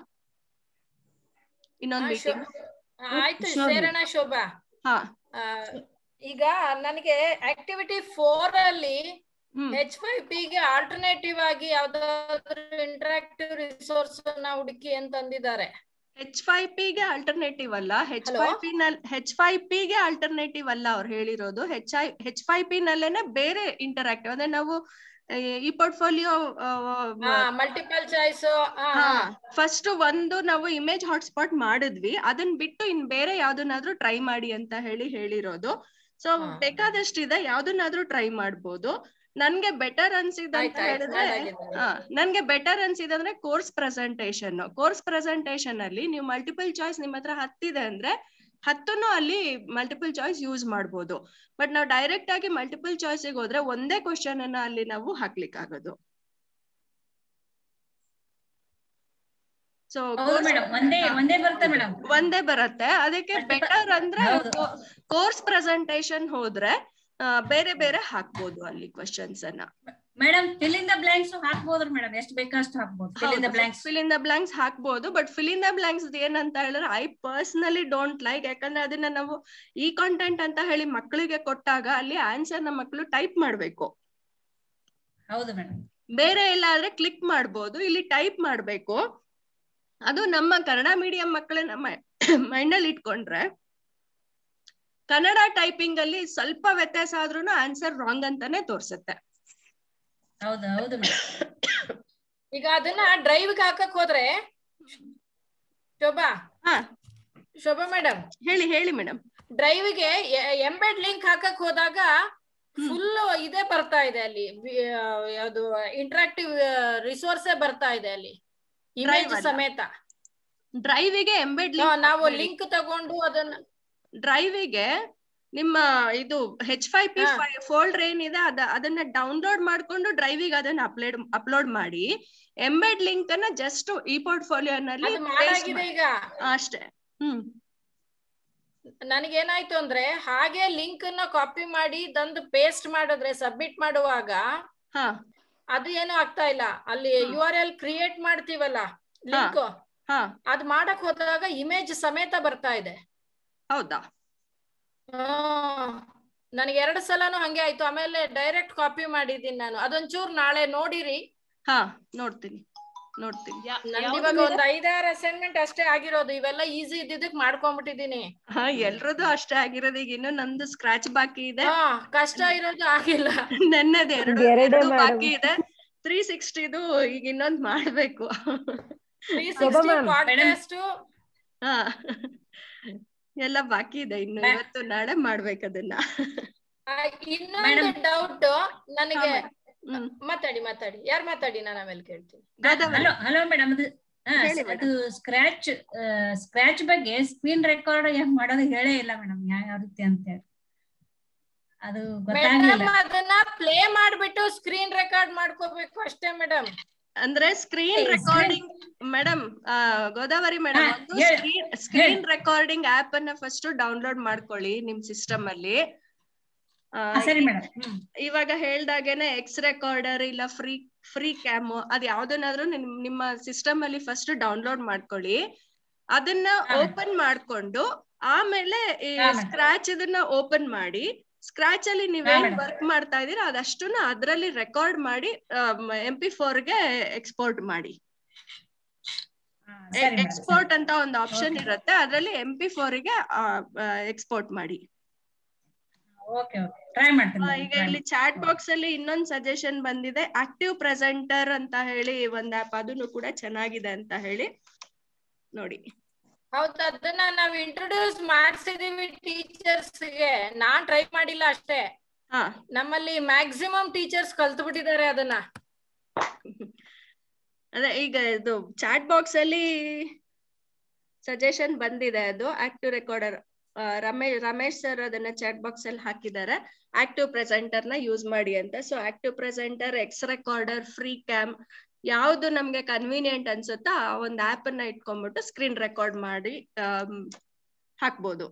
ಇನ್ನೊಂದ್ ಹಾ, ಮೀಟಿಂಗ್ ಶೋ- ಆಯ್ತು ಸೇರೋಣ ಶೋಭಾ ಹಾ ಆ, ಈಗ ನನಗೆ ಆಕ್ಟಿವಿಟಿ ಫೋರ್ ಅಲ್ಲಿ ಹೆಚ್ ಫೈವ್ ಪಿ ಗೆ ಆಲ್ಟರ್ನೇಟಿವ್ ಆಗಿ ಯಾವ್ದಾದ್ರು ಇಂಟರಾಕ್ಟಿವ್ ರಿಸೋರ್ಸ್ ನ ಹುಡುಕಿ ಅಂತ ಅಂದಿದ್ದಾರೆ ಹೆಚ್ ಫೈವ್ ಪಿ ಗೆ ಆಲ್ಟರ್ನೇಟಿವ್ ಅಲ್ಲ ಹೆಚ್ Hello? ಫೈವ್ ಪಿ ನಲ್ಲಿ ಹೆಚ್ ಫೈವ್ ಪಿ ಗೆ ಆಲ್ಟರ್ನೇಟಿವ್ ಅಲ್ಲ ಅವ್ರು ಹೇಳಿರೋದು H I H five P ನಲ್ಲೇನೆ ಬೇರೆ ಇಂಟರಾಕ್ಟಿವ್ ಅಂದ್ರೆ ನಾವು ಆ, ಈ ಪೋರ್ಟ್ಫೋಲಿಯೋ ಮಲ್ಟಿಪಲ್ ಚಾಯ್ಸ್ ಫಸ್ಟ್ ಒಂದು ನಾವು ಇಮೇಜ್ ಹಾಟ್ಸ್ಪಾಟ್ ಮಾಡಿದ್ವಿ ಅದನ್ನ ಬಿಟ್ಟು ಇನ್ ಬೇರೆ ಯಾವ್ದನ್ನಾದ್ರೂ ಟ್ರೈ ಮಾಡಿ ಅಂತ ಹೇಳಿ ಹೇಳಿರೋದು ಸೊ ಬೇಕಾದಷ್ಟಿದೆ ಯಾವ್ದನ್ನಾದ್ರೂ ಟ್ರೈ ಮಾಡ್ಬೋದು ನನ್ಗೆ ಬೆಟರ್ ಅನ್ಸಿದ್ ಅಂತ ಆಯ್ತು, ಆಯ್ತು, ಹೇಳಿದ್ರೆ ಹಾಗಾಗಿದ್ರೆ. ಆ, ನನ್ಗೆ ಬೆಟರ್ ಅನ್ಸಿದಂದ್ರೆ ಕೋರ್ಸ್ ಪ್ರೆಸೆಂಟೇಶನ್ ಕೋರ್ಸ್ ಪ್ರೆಸೆಂಟೇಶನ್ ಅಲ್ಲಿ ನೀವು ಮಲ್ಟಿಪಲ್ ಚಾಯ್ಸ್ ನಿಮ್ ಹತ್ರ ಹತ್ತಿದೆ ಅಂದ್ರೆ ಹತ್ತನ್ನು ಅಲ್ಲಿ ಮಲ್ಟಿಪಲ್ ಚಾಯ್ಸ್ ಯೂಸ್ ಮಾಡ್ಬೋದು ಬಟ್ ನಾವು ಡೈರೆಕ್ಟ್ ಆಗಿ ಮಲ್ಟಿಪಲ್ ಚಾಯ್ಸಿಗೆ ಹೋದ್ರೆ ಒಂದೇ ಕ್ವಶನ್ ಅನ್ನ ಅಲ್ಲಿ ನಾವು ಹಾಕ್ಲಿಕ್ಕೆ ಆಗೋದು ಸೊ ಹೌದು ಮೇಡಮ್ ಒಂದೇ ಒಂದೇ ಬರುತ್ತೆ ಮೇಡಮ್ ಒಂದೇ ಬರುತ್ತೆ ಅದಕ್ಕೆ ಬೆಟರ್ ಅಂದ್ರೆ ಕೋರ್ಸ್ ಪ್ರೆಸೆಂಟೇಶನ್ ಹೋದ್ರೆ ಆ, ಬೇರೆ ಬೇರೆ ಹಾಕ್ಬೋದು ಅಲ್ಲಿ ಕ್ವಶನ್ಸ್ ಅನ್ನ madam fill in the blanks ಹಾಕ್ಬೋದ್ರಿ ಮೇಡಮ್ ಎಷ್ಟು ಬೇಕಷ್ಟು ಹಾಕ್ಬೋದು fill in the blanks fill in the blanks ಹಾಕ್ಬೋದು but fill in the blanks ಏನಂತ ಹೇಳಿದ್ರೆ ಐ ಪರ್ಸನಲಿ ಡೋಂಟ್ ಲೈಕ್ ಯಾಕಂದ್ರೆ ಅದನ್ನ ನಾವು ಈ ಕಾಂಟೆಂಟ್ ಅಂತ ಹೇಳಿ ಮಕ್ಕಳಿಗೆ ಕೊಟ್ಟಾಗ ಅಲ್ಲಿ ಆನ್ಸರ್ ನ ಮಕ್ಕಳು ಟೈಪ್ ಮಾಡ್ಬೇಕು ಹೌದು ಮೇಡಮ್ ಬೇರೆ ಎಲ್ಲ ಆದ್ರೆ ಕ್ಲಿಕ್ ಮಾಡ್ಬೋದು ಇಲ್ಲಿ ಟೈಪ್ ಮಾಡ್ಬೇಕು ಅದು ನಮ್ಮ ಕನ್ನಡ ಮೀಡಿಯಂ ಮಕ್ಕಳನ್ನ ಮೈಂಡ್ ಅಲ್ಲಿ ಇಟ್ಕೊಂಡ್ರೆ ಕನ್ನಡ ಟೈಪಿಂಗ್ ಅಲ್ಲಿ ಸ್ವಲ್ಪ ವ್ಯತ್ಯಾಸ ಆದ್ರೂ ಆನ್ಸರ್ ರಾಂಗ್ ಅಂತಾನೆ ತೋರ್ಸುತ್ತೆ ಹೌದು ಹೌದು ಮೇಡಮ್ ಈಗ ಅದನ್ನ ಡ್ರೈವ್ ಹಾಕಕ್ ಹೋದ್ರೆ ಶೋಭಾ ಶೋಭಾ ಮೇಡಮ್ ಹೇಳಿ ಹೇಳಿ ಮೇಡಮ್ ಡ್ರೈವ್ ಗೆ ಎಂಬೆಡ್ ಲಿಂಕ್ ಹಾಕಕ್ ಹೋದಾಗ ಫುಲ್ ಇದೇ ಬರ್ತಾ ಇದೆ ಅಲ್ಲಿ ವಿ- ಆ, ಯಾವ್ದು ಇಂಟ್ರಾಕ್ಟಿವ್ ರಿಸೋರ್ಸೇ ಬರ್ತಾ ಇದೆ ಅಲ್ಲಿ ಇಮೇಜ್ Drive ಅಲ್ಲ? ಸಮೇತ ಡ್ರೈವಿಗೆ ಎಂಬೆಡ್ ಹಾ, ಲಿಂಕ್ ನಾವು ಲಿಂಕ್ ತಗೊಂಡು ಅದನ್ನ ಡ್ರೈವಿಗೆ ನಿಮ್ಮ ಇದು ಹೆಚ್ ಫೈವ್ ಪಿ ಫೋಲ್ಡರ್ ಏನಿದೆ ಅದ ಅದನ್ನ ಡೌನ್ಲೋಡ್ ಮಾಡ್ಕೊಂಡು ಡ್ರೈವಿಗೆ ಅದನ್ನ ಅಪ್ಲೋಡ್ ಅಪ್ಲೋಡ್ ಮಾಡಿ ಎಂಬೆಡ್ ಲಿಂಕ್ ಅನ್ನ ಜಸ್ಟ್ ಈ ಪೋರ್ಟ್ಫೋಲಿಯೋನಲ್ಲಿ ಅದು ಮಾಡಾಗಿದೆ ಈಗ ಅಷ್ಟೇ ಹ್ಮ್ ನನಗೇನಾಯ್ತು ಅಂದ್ರೆ ಹಾಗೆ ಲಿಂಕ್ ನ ಕಾಪಿ ಮಾಡಿ ತಂದು ಪೇಸ್ಟ್ ಮಾಡಿದ್ರೆ ಸಬ್ಮಿಟ್ ಮಾಡುವಾಗ ಅದು ಏನು ಆಗ್ತಾ ಇಲ್ಲ ಅಲ್ಲಿ ಯು ಆರ್ ಎಲ್ ಕ್ರಿಯೇಟ್ ಮಾಡ್ತೀವಲ್ಲ ಲಿಂಕ್ ಅದ್ ಮಾಡಕ್ ಹೋದಾಗ ಇಮೇಜ್ ಸಮೇತ ಬರ್ತಾ ಇದೆ ಹೌದಾ ನನಗೆ ಎರಡು ಸಲನು ಹಂಗೆ ಆಯ್ತು ಆಮೇಲೆ ಡೈರೆಕ್ಟ್ ಕಾಪಿ ಮಾಡಿದ್ದೀನಿ ನಾನು ಅದೊಂಚೂರ್ ನಾಳೆ ನೋಡಿರಿ ಹಾ ನೋಡ್ತೀನಿ ನೋಡ್ತೀನಿ ನಂದು ಇವಾಗ ಒಂದ್ ಐದಾರು ಅಸೈನ್ಮೆಂಟ್ ಅಷ್ಟೇ ಆಗಿರೋದು ಇವೆಲ್ಲ ಈಸಿ ಇದ್ದಿದ್ದಕ್ ಮಾಡ್ಕೊಂಡ್ಬಿಟ್ಟಿದೀನಿ ಹಾ ಎಲ್ರದ್ದು ಅಷ್ಟೇ ಆಗಿರೋದು ಈಗ ಇನ್ನು ನಂದು ಸ್ಕ್ರಾಚ್ ಬಾಕಿ ಇದೆ ಹಾ ಕಷ್ಟ ಇರೋದು ಆಗಿಲ್ಲ ನನ್ನದು ಎರಡು ಎರಡೇ ಎರಡು madam. ಬಾಕಿ ಇದೆ ತ್ರೀ ಸಿಕ್ಸ್ಟಿದು ಈಗ ಇನ್ನೊಂದ್ ಮಾಡ್ಬೇಕು ಶೋಭಾ ma'am. ಪಾಡ್ಕಾಸ್ಟ್ ಹಾ ಎಲ್ಲ ಬಾಕಿ ಇದೆ ಇನ್ನು ಇವತ್ತು ನಾಳೆ ಮಾಡ್ಬೇಕು ಅದನ್ನ ಇನ್ನೊಂದು ಡೌಟ್ ನನಗೆ ಮಾತಾಡಿ ಮಾತಾಡಿ ಯಾರು ಮಾತಾಡಿ ನಾನು ಆಮೇಲೆ ಕೇಳ್ತೀನಿ ಹಲೋ ಹಲೋ ಮೇಡಮ್ ಅದು ಆ, ಹೇಳಿ ಅದು ಸ್ಕ್ರಾಚ್ ಸ್ಕ್ರಾಚ್ ಬಗ್ಗೆ ಸ್ಕ್ರೀನ್ ರೆಕಾರ್ಡ್ ಹೆಂಗ್ ಮಾಡೋದು ಹೇಳೇ ಇಲ್ಲ ಮೇಡಮ್ ಯಾವ ರೀತಿ ಅಂತ ಹೇಳಿ ಅದು ಗೊತ್ತಾಗ್ಲಿಲ್ಲ ಮೇಡಮ್ ಅದನ್ನ ಪ್ಲೇ ಮಾಡ್ಬಿಟ್ಟು ಸ್ಕ್ರೀನ್ ರೆಕಾರ್ಡ್ ಮಾಡ್ಕೋಬೇಕು ಅಷ್ಟೇ ಮೇಡಮ್ ಅಂದ್ರೆ ಸ್ಕ್ರೀನ್ ಏ, ರೆಕಾರ್ಡಿಂಗ್ ಮೇಡಮ್ ಗೋದಾವರಿ ಮೇಡಮ್ ಹಾ, ಒಂದು ಹೇಳ್- ಸ್ಕ್ರೀನ್ ಸ್ಕ್ರೀನ್ ರೆಕಾರ್ಡಿಂಗ್ ಆಪ್ ಅನ್ನ ಫಸ್ಟ್ ಡೌನ್ಲೋಡ್ ಮಾಡ್ಕೊಳ್ಳಿ ನಿಮ್ ಸಿಸ್ಟಮ್ ಅಲ್ಲಿ ಆ, ಹಾ, ಸರಿ ಮೇಡಮ್ ಹ್ಮ್ ಇವಾಗ ಹೇಳ್ದಾಗೇನೆ ಎಕ್ಸ್ ರೆಕಾರ್ಡರ್ ಇಲ್ಲ ಫ್ರೀ ಫ್ರೀ ಕ್ಯಾಮ್ ಅದ್ ಯಾವ್ದನ್ನಾದ್ರೂ ನಿಮ್ ನಿಮ್ಮ ಸಿಸ್ಟಮ್ ಅಲ್ಲಿ ಫಸ್ಟ್ ಡೌನ್ಲೋಡ್ ಮಾಡ್ಕೊಳ್ಳಿ ಅದನ್ನ ಓಪನ್ ಮಾಡ್ಕೊಂಡು ಆಮೇಲೆ ಈ ಹಾ, madam. ಸ್ಕ್ರಾಚ್ ಇದನ್ನ ಓಪನ್ ಮಾಡಿ ಸ್ಕ್ರಾಚ್ ಅಲ್ಲಿ ನೀವೇನ್ madam. ವರ್ಕ್ ಮಾಡ್ತಾ ಇದೀರಾ ಅದಷ್ಟನ್ನ ಅದ್ರಲ್ಲಿ ರೆಕಾರ್ಡ್ ಮಾಡಿ ಎಂ ಪಿ ಗೆ ಎಕ್ಸ್ಪೋರ್ಟ್ ಮಾಡಿ ಸರಿ madam, ಎಕ್ಸ್ಪೋರ್ಟ್ ಅಂತ ಒಂದು ಆಪ್ಷನ್ ಇರುತ್ತೆ ಅದ್ರಲ್ಲಿ ಎಂ ಪಿ ಗೆ ಎಕ್ಸ್ಪೋರ್ಟ್ ಮಾಡಿ ಓಕೆ ಓಕೆ ಟ್ರೈ ಮಾಡ್ತೀನಿ ಆ, madam, ಈಗ try ಇಲ್ಲಿ ಚಾಟ್ ಬಾಕ್ಸ್ ಅಲ್ಲಿ ಇನ್ನೊಂದ್ ಸಜೆಷನ್ ಬಂದಿದೆ ಆಕ್ಟಿವ್ ಪ್ರೆಸೆಂಟರ್ ಅಂತ ಹೇಳಿ ಒಂದ್ ಆಪ್ ಅದನ್ನು ಕೂಡ ಚೆನ್ನಾಗಿದೆ ಅಂತ ಹೇಳಿ ನೋಡಿ ಹೌದು ಅದನ್ನ ನಾವ್ ಇಂಟ್ರೊಡ್ಯೂಸ್ ಮಾಡ್ಸಿದೀವಿ ಟೀಚರ್ಸ್ ಗೆ ನಾನ್ ಟ್ರೈ ಮಾಡಿಲ್ಲ ಅಷ್ಟೇ ನಮ್ಮಲ್ಲಿ ಮ್ಯಾಕ್ಸಿಮಮ್ ಟೀಚರ್ಸ್ ಕಲ್ತು ಬಿಟ್ಟಿದ್ದಾರೆ ಅದನ್ನ ಅದೇ ಈಗ ಇದು ಚಾಟ್ ಬಾಕ್ಸ್ ಅಲ್ಲಿ ಸಜೆಷನ್ ಬಂದಿದೆ ಅದು active recorder Ramesh Ramesh sir ಅದನ್ನ ಚಾಟ್ ಬಾಕ್ಸ್ ಅಲ್ಲಿ ಹಾಕಿದ್ದಾರೆ ಆಕ್ಟಿವ್ ಪ್ರೆಸೆಂಟರ್ ನ ಯೂಸ್ ಮಾಡಿ ಅಂತ so active presenter X recorder free cam ಯಾವ್ದು ನಮ್ಗೆ ಕನ್ವೀನಿಯಂಟ್ ಅನ್ಸುತ್ತೋ ಆ ಒಂದು ಆಪ್ ಅನ್ನ ಇಟ್ಕೊಂಡ್ಬಿಟ್ಟು ಸ್ಕ್ರೀನ್ ರೆಕಾರ್ಡ್ ಮಾಡಿ ಆಮ್, ಹಾಕ್ಬೋದು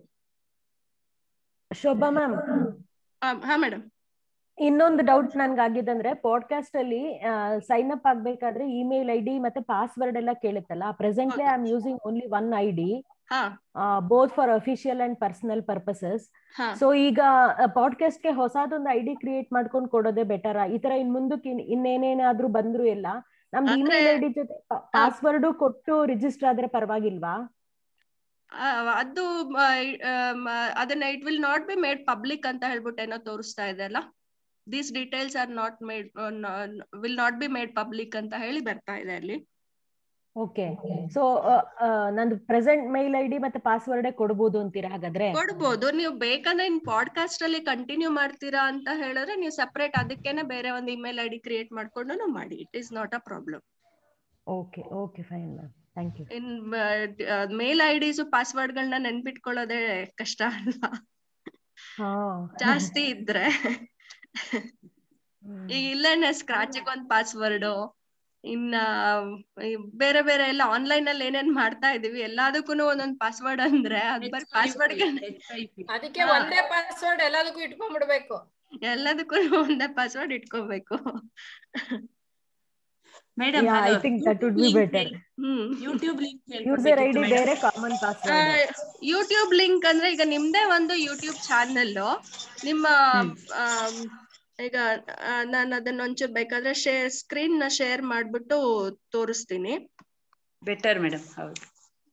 ಶೋಭಾ ಮ್ಯಾಮ್ ಹಾ ಮೇಡಮ್ ಇನ್ನೊಂದು ಡೌಟ್ ನನ್ಗಾಗಿದಂದ್ರೆ ಪಾಡ್ಕಾಸ್ಟ್ ಅಲ್ಲಿ ಸೈನ್ ಅಪ್ ಆಗ್ಬೇಕಾದ್ರೆ ಇಮೇಲ್ ಐ ಡಿ ಮತ್ತೆ ಪಾಸ್ವರ್ಡ್ ಎಲ್ಲ ಕೇಳುತ್ತಲ್ಲ presently I am using only one I D both for official and personal purposes so ಈಗ ಪಾಡ್ಕಾಸ್ಟ್ ಗೆ ಹೊಸದೊಂದು ಐ ಡಿ ಕ್ರಿಯೇಟ್ ಮಾಡ್ಕೊಂಡು ಕೊಡೋದೇ ಬೆಟರ್ ಈ ತರ ಇನ್ ಮುಂದಕ್ಕೆ ಇನ್- ಇನ್ನೇನೇನಾದ್ರೂ ಬಂದ್ರು ಎಲ್ಲ ನಮ್ದು ಇಮೇಲ್ ಐ ಡಿ ಜೊತೆ ಪಾಸ್ವರ್ಡ್ ಕೊಟ್ಟು ರಿಜಿಸ್ಟರ್ ಆದ್ರೆ ಪರವಾಗಿಲ್ವಾ ಆ, ಅದು ಮ, ಆ, ಮ- ಅದನ್ನ it will not be made public ಅಂತ ಹೇಳ್ಬಿಟ್ಟು ಏನೋ ತೋರಿಸ್ತಾ ಇದೆ ಅಲ್ಲ these details are not made will not be made public ಅಂತ ಹೇಳಿ ಬರ್ತಾ ಇದೆ ಅಲ್ಲಿ ಓಕೆ ಸೊ ನಂದು ಪ್ರೆಸೆಂಟ್ ಮೇಲ್ ಐ ಡಿ ಮತ್ತೆ ಪಾಸ್ವರ್ಡ್ ಕೊಡ್ಬೋದು ಅಂತೀರಾ ಹಾಗಾದ್ರೆ ಕೊಡ್ಬೋದು ನೀವು ಬೇಕಂದ್ರೆ ಇನ್ ಪಾಡ್ಕಾಸ್ಟ್ ಅಲ್ಲಿ ಕಂಟಿನ್ಯೂ ಮಾಡ್ತೀರಾ ಅಂತ ಹೇಳಿದ್ರೆ ನೀವು ಸಪರೇಟ್ ಅದಕ್ಕೇನೆ ಬೇರೆ ಒಂದು ಇಮೇಲ್ ಐ ಡಿ ಕ್ರಿಯೇಟ್ ಮಾಡ್ಕೊಂಡು ಮಾಡಿ it is not a problem okay okay fine ma'am thank you in mail I Ds password ಗಳನ್ನ ನೆನ್ಪಿಟ್ಕೊಳ್ಳೋದೇ ಕಷ್ಟ ಅಲ್ವಾ ಹಾ ಜಾಸ್ತಿ ಇದ್ರೆ ಈಗ ಇಲ್ಲೇನೆ ಸ್ಕ್ರಾಚ್ ಒಂದ್ ಪಾಸ್ವರ್ಡ್ ಇನ್ನ ಈ ಬೇರೆ ಬೇರೆ ಎಲ್ಲ ಆನ್ಲೈನ್ ಅಲ್ಲಿ ಏನೇನ್ ಮಾಡ್ತಾ ಇದೀವಿ ಎಲ್ಲದಕ್ಕೂ ಒಂದೊಂದ್ ಪಾಸ್ವರ್ಡ್ ಅಂದ್ರೆ ಅದ್ ಬರೀ ಪಾಸ್ವರ್ಡ್ ಅದಕ್ಕೆ ಒಂದೇ ಪಾಸ್ವರ್ಡ್ ಎಲ್ಲದಕ್ಕೂ ಇಟ್ಕೊಂಡ್ಬಿಡ್ಬೇಕು ಎಲ್ಲದಕ್ಕೂ ಒಂದೇ ಪಾಸ್ವರ್ಡ್ ಇಟ್ಕೋಬೇಕು madam Yeah, I think that would be better. YouTube link user I D ಬೇರೆ ಕಾಮನ್ ಪಾಸ್ವರ್ಡ್ ಯೂಟ್ಯೂಬ್ ಲಿಂಕ್ ಅಂದ್ರೆ ಈಗ ನಿಮ್ದೇ ಒಂದು ಯೂಟ್ಯೂಬ್ ಚಾನೆಲ್ ನಿಮ್ಮ ಆಮ್, ಈಗ ನಾನು ಅದನ್ನ ಒಂಚೂರು ಬೇಕಾದ್ರೆ ಶೇರ್ ಸ್ಕ್ರೀನ್ ನ ಶೇರ್ ಮಾಡ್ಬಿಟ್ಟು ತೋರಿಸ್ತೀನಿ ಬೆಟರ್ ಮೇಡಮ್ ಹೌದು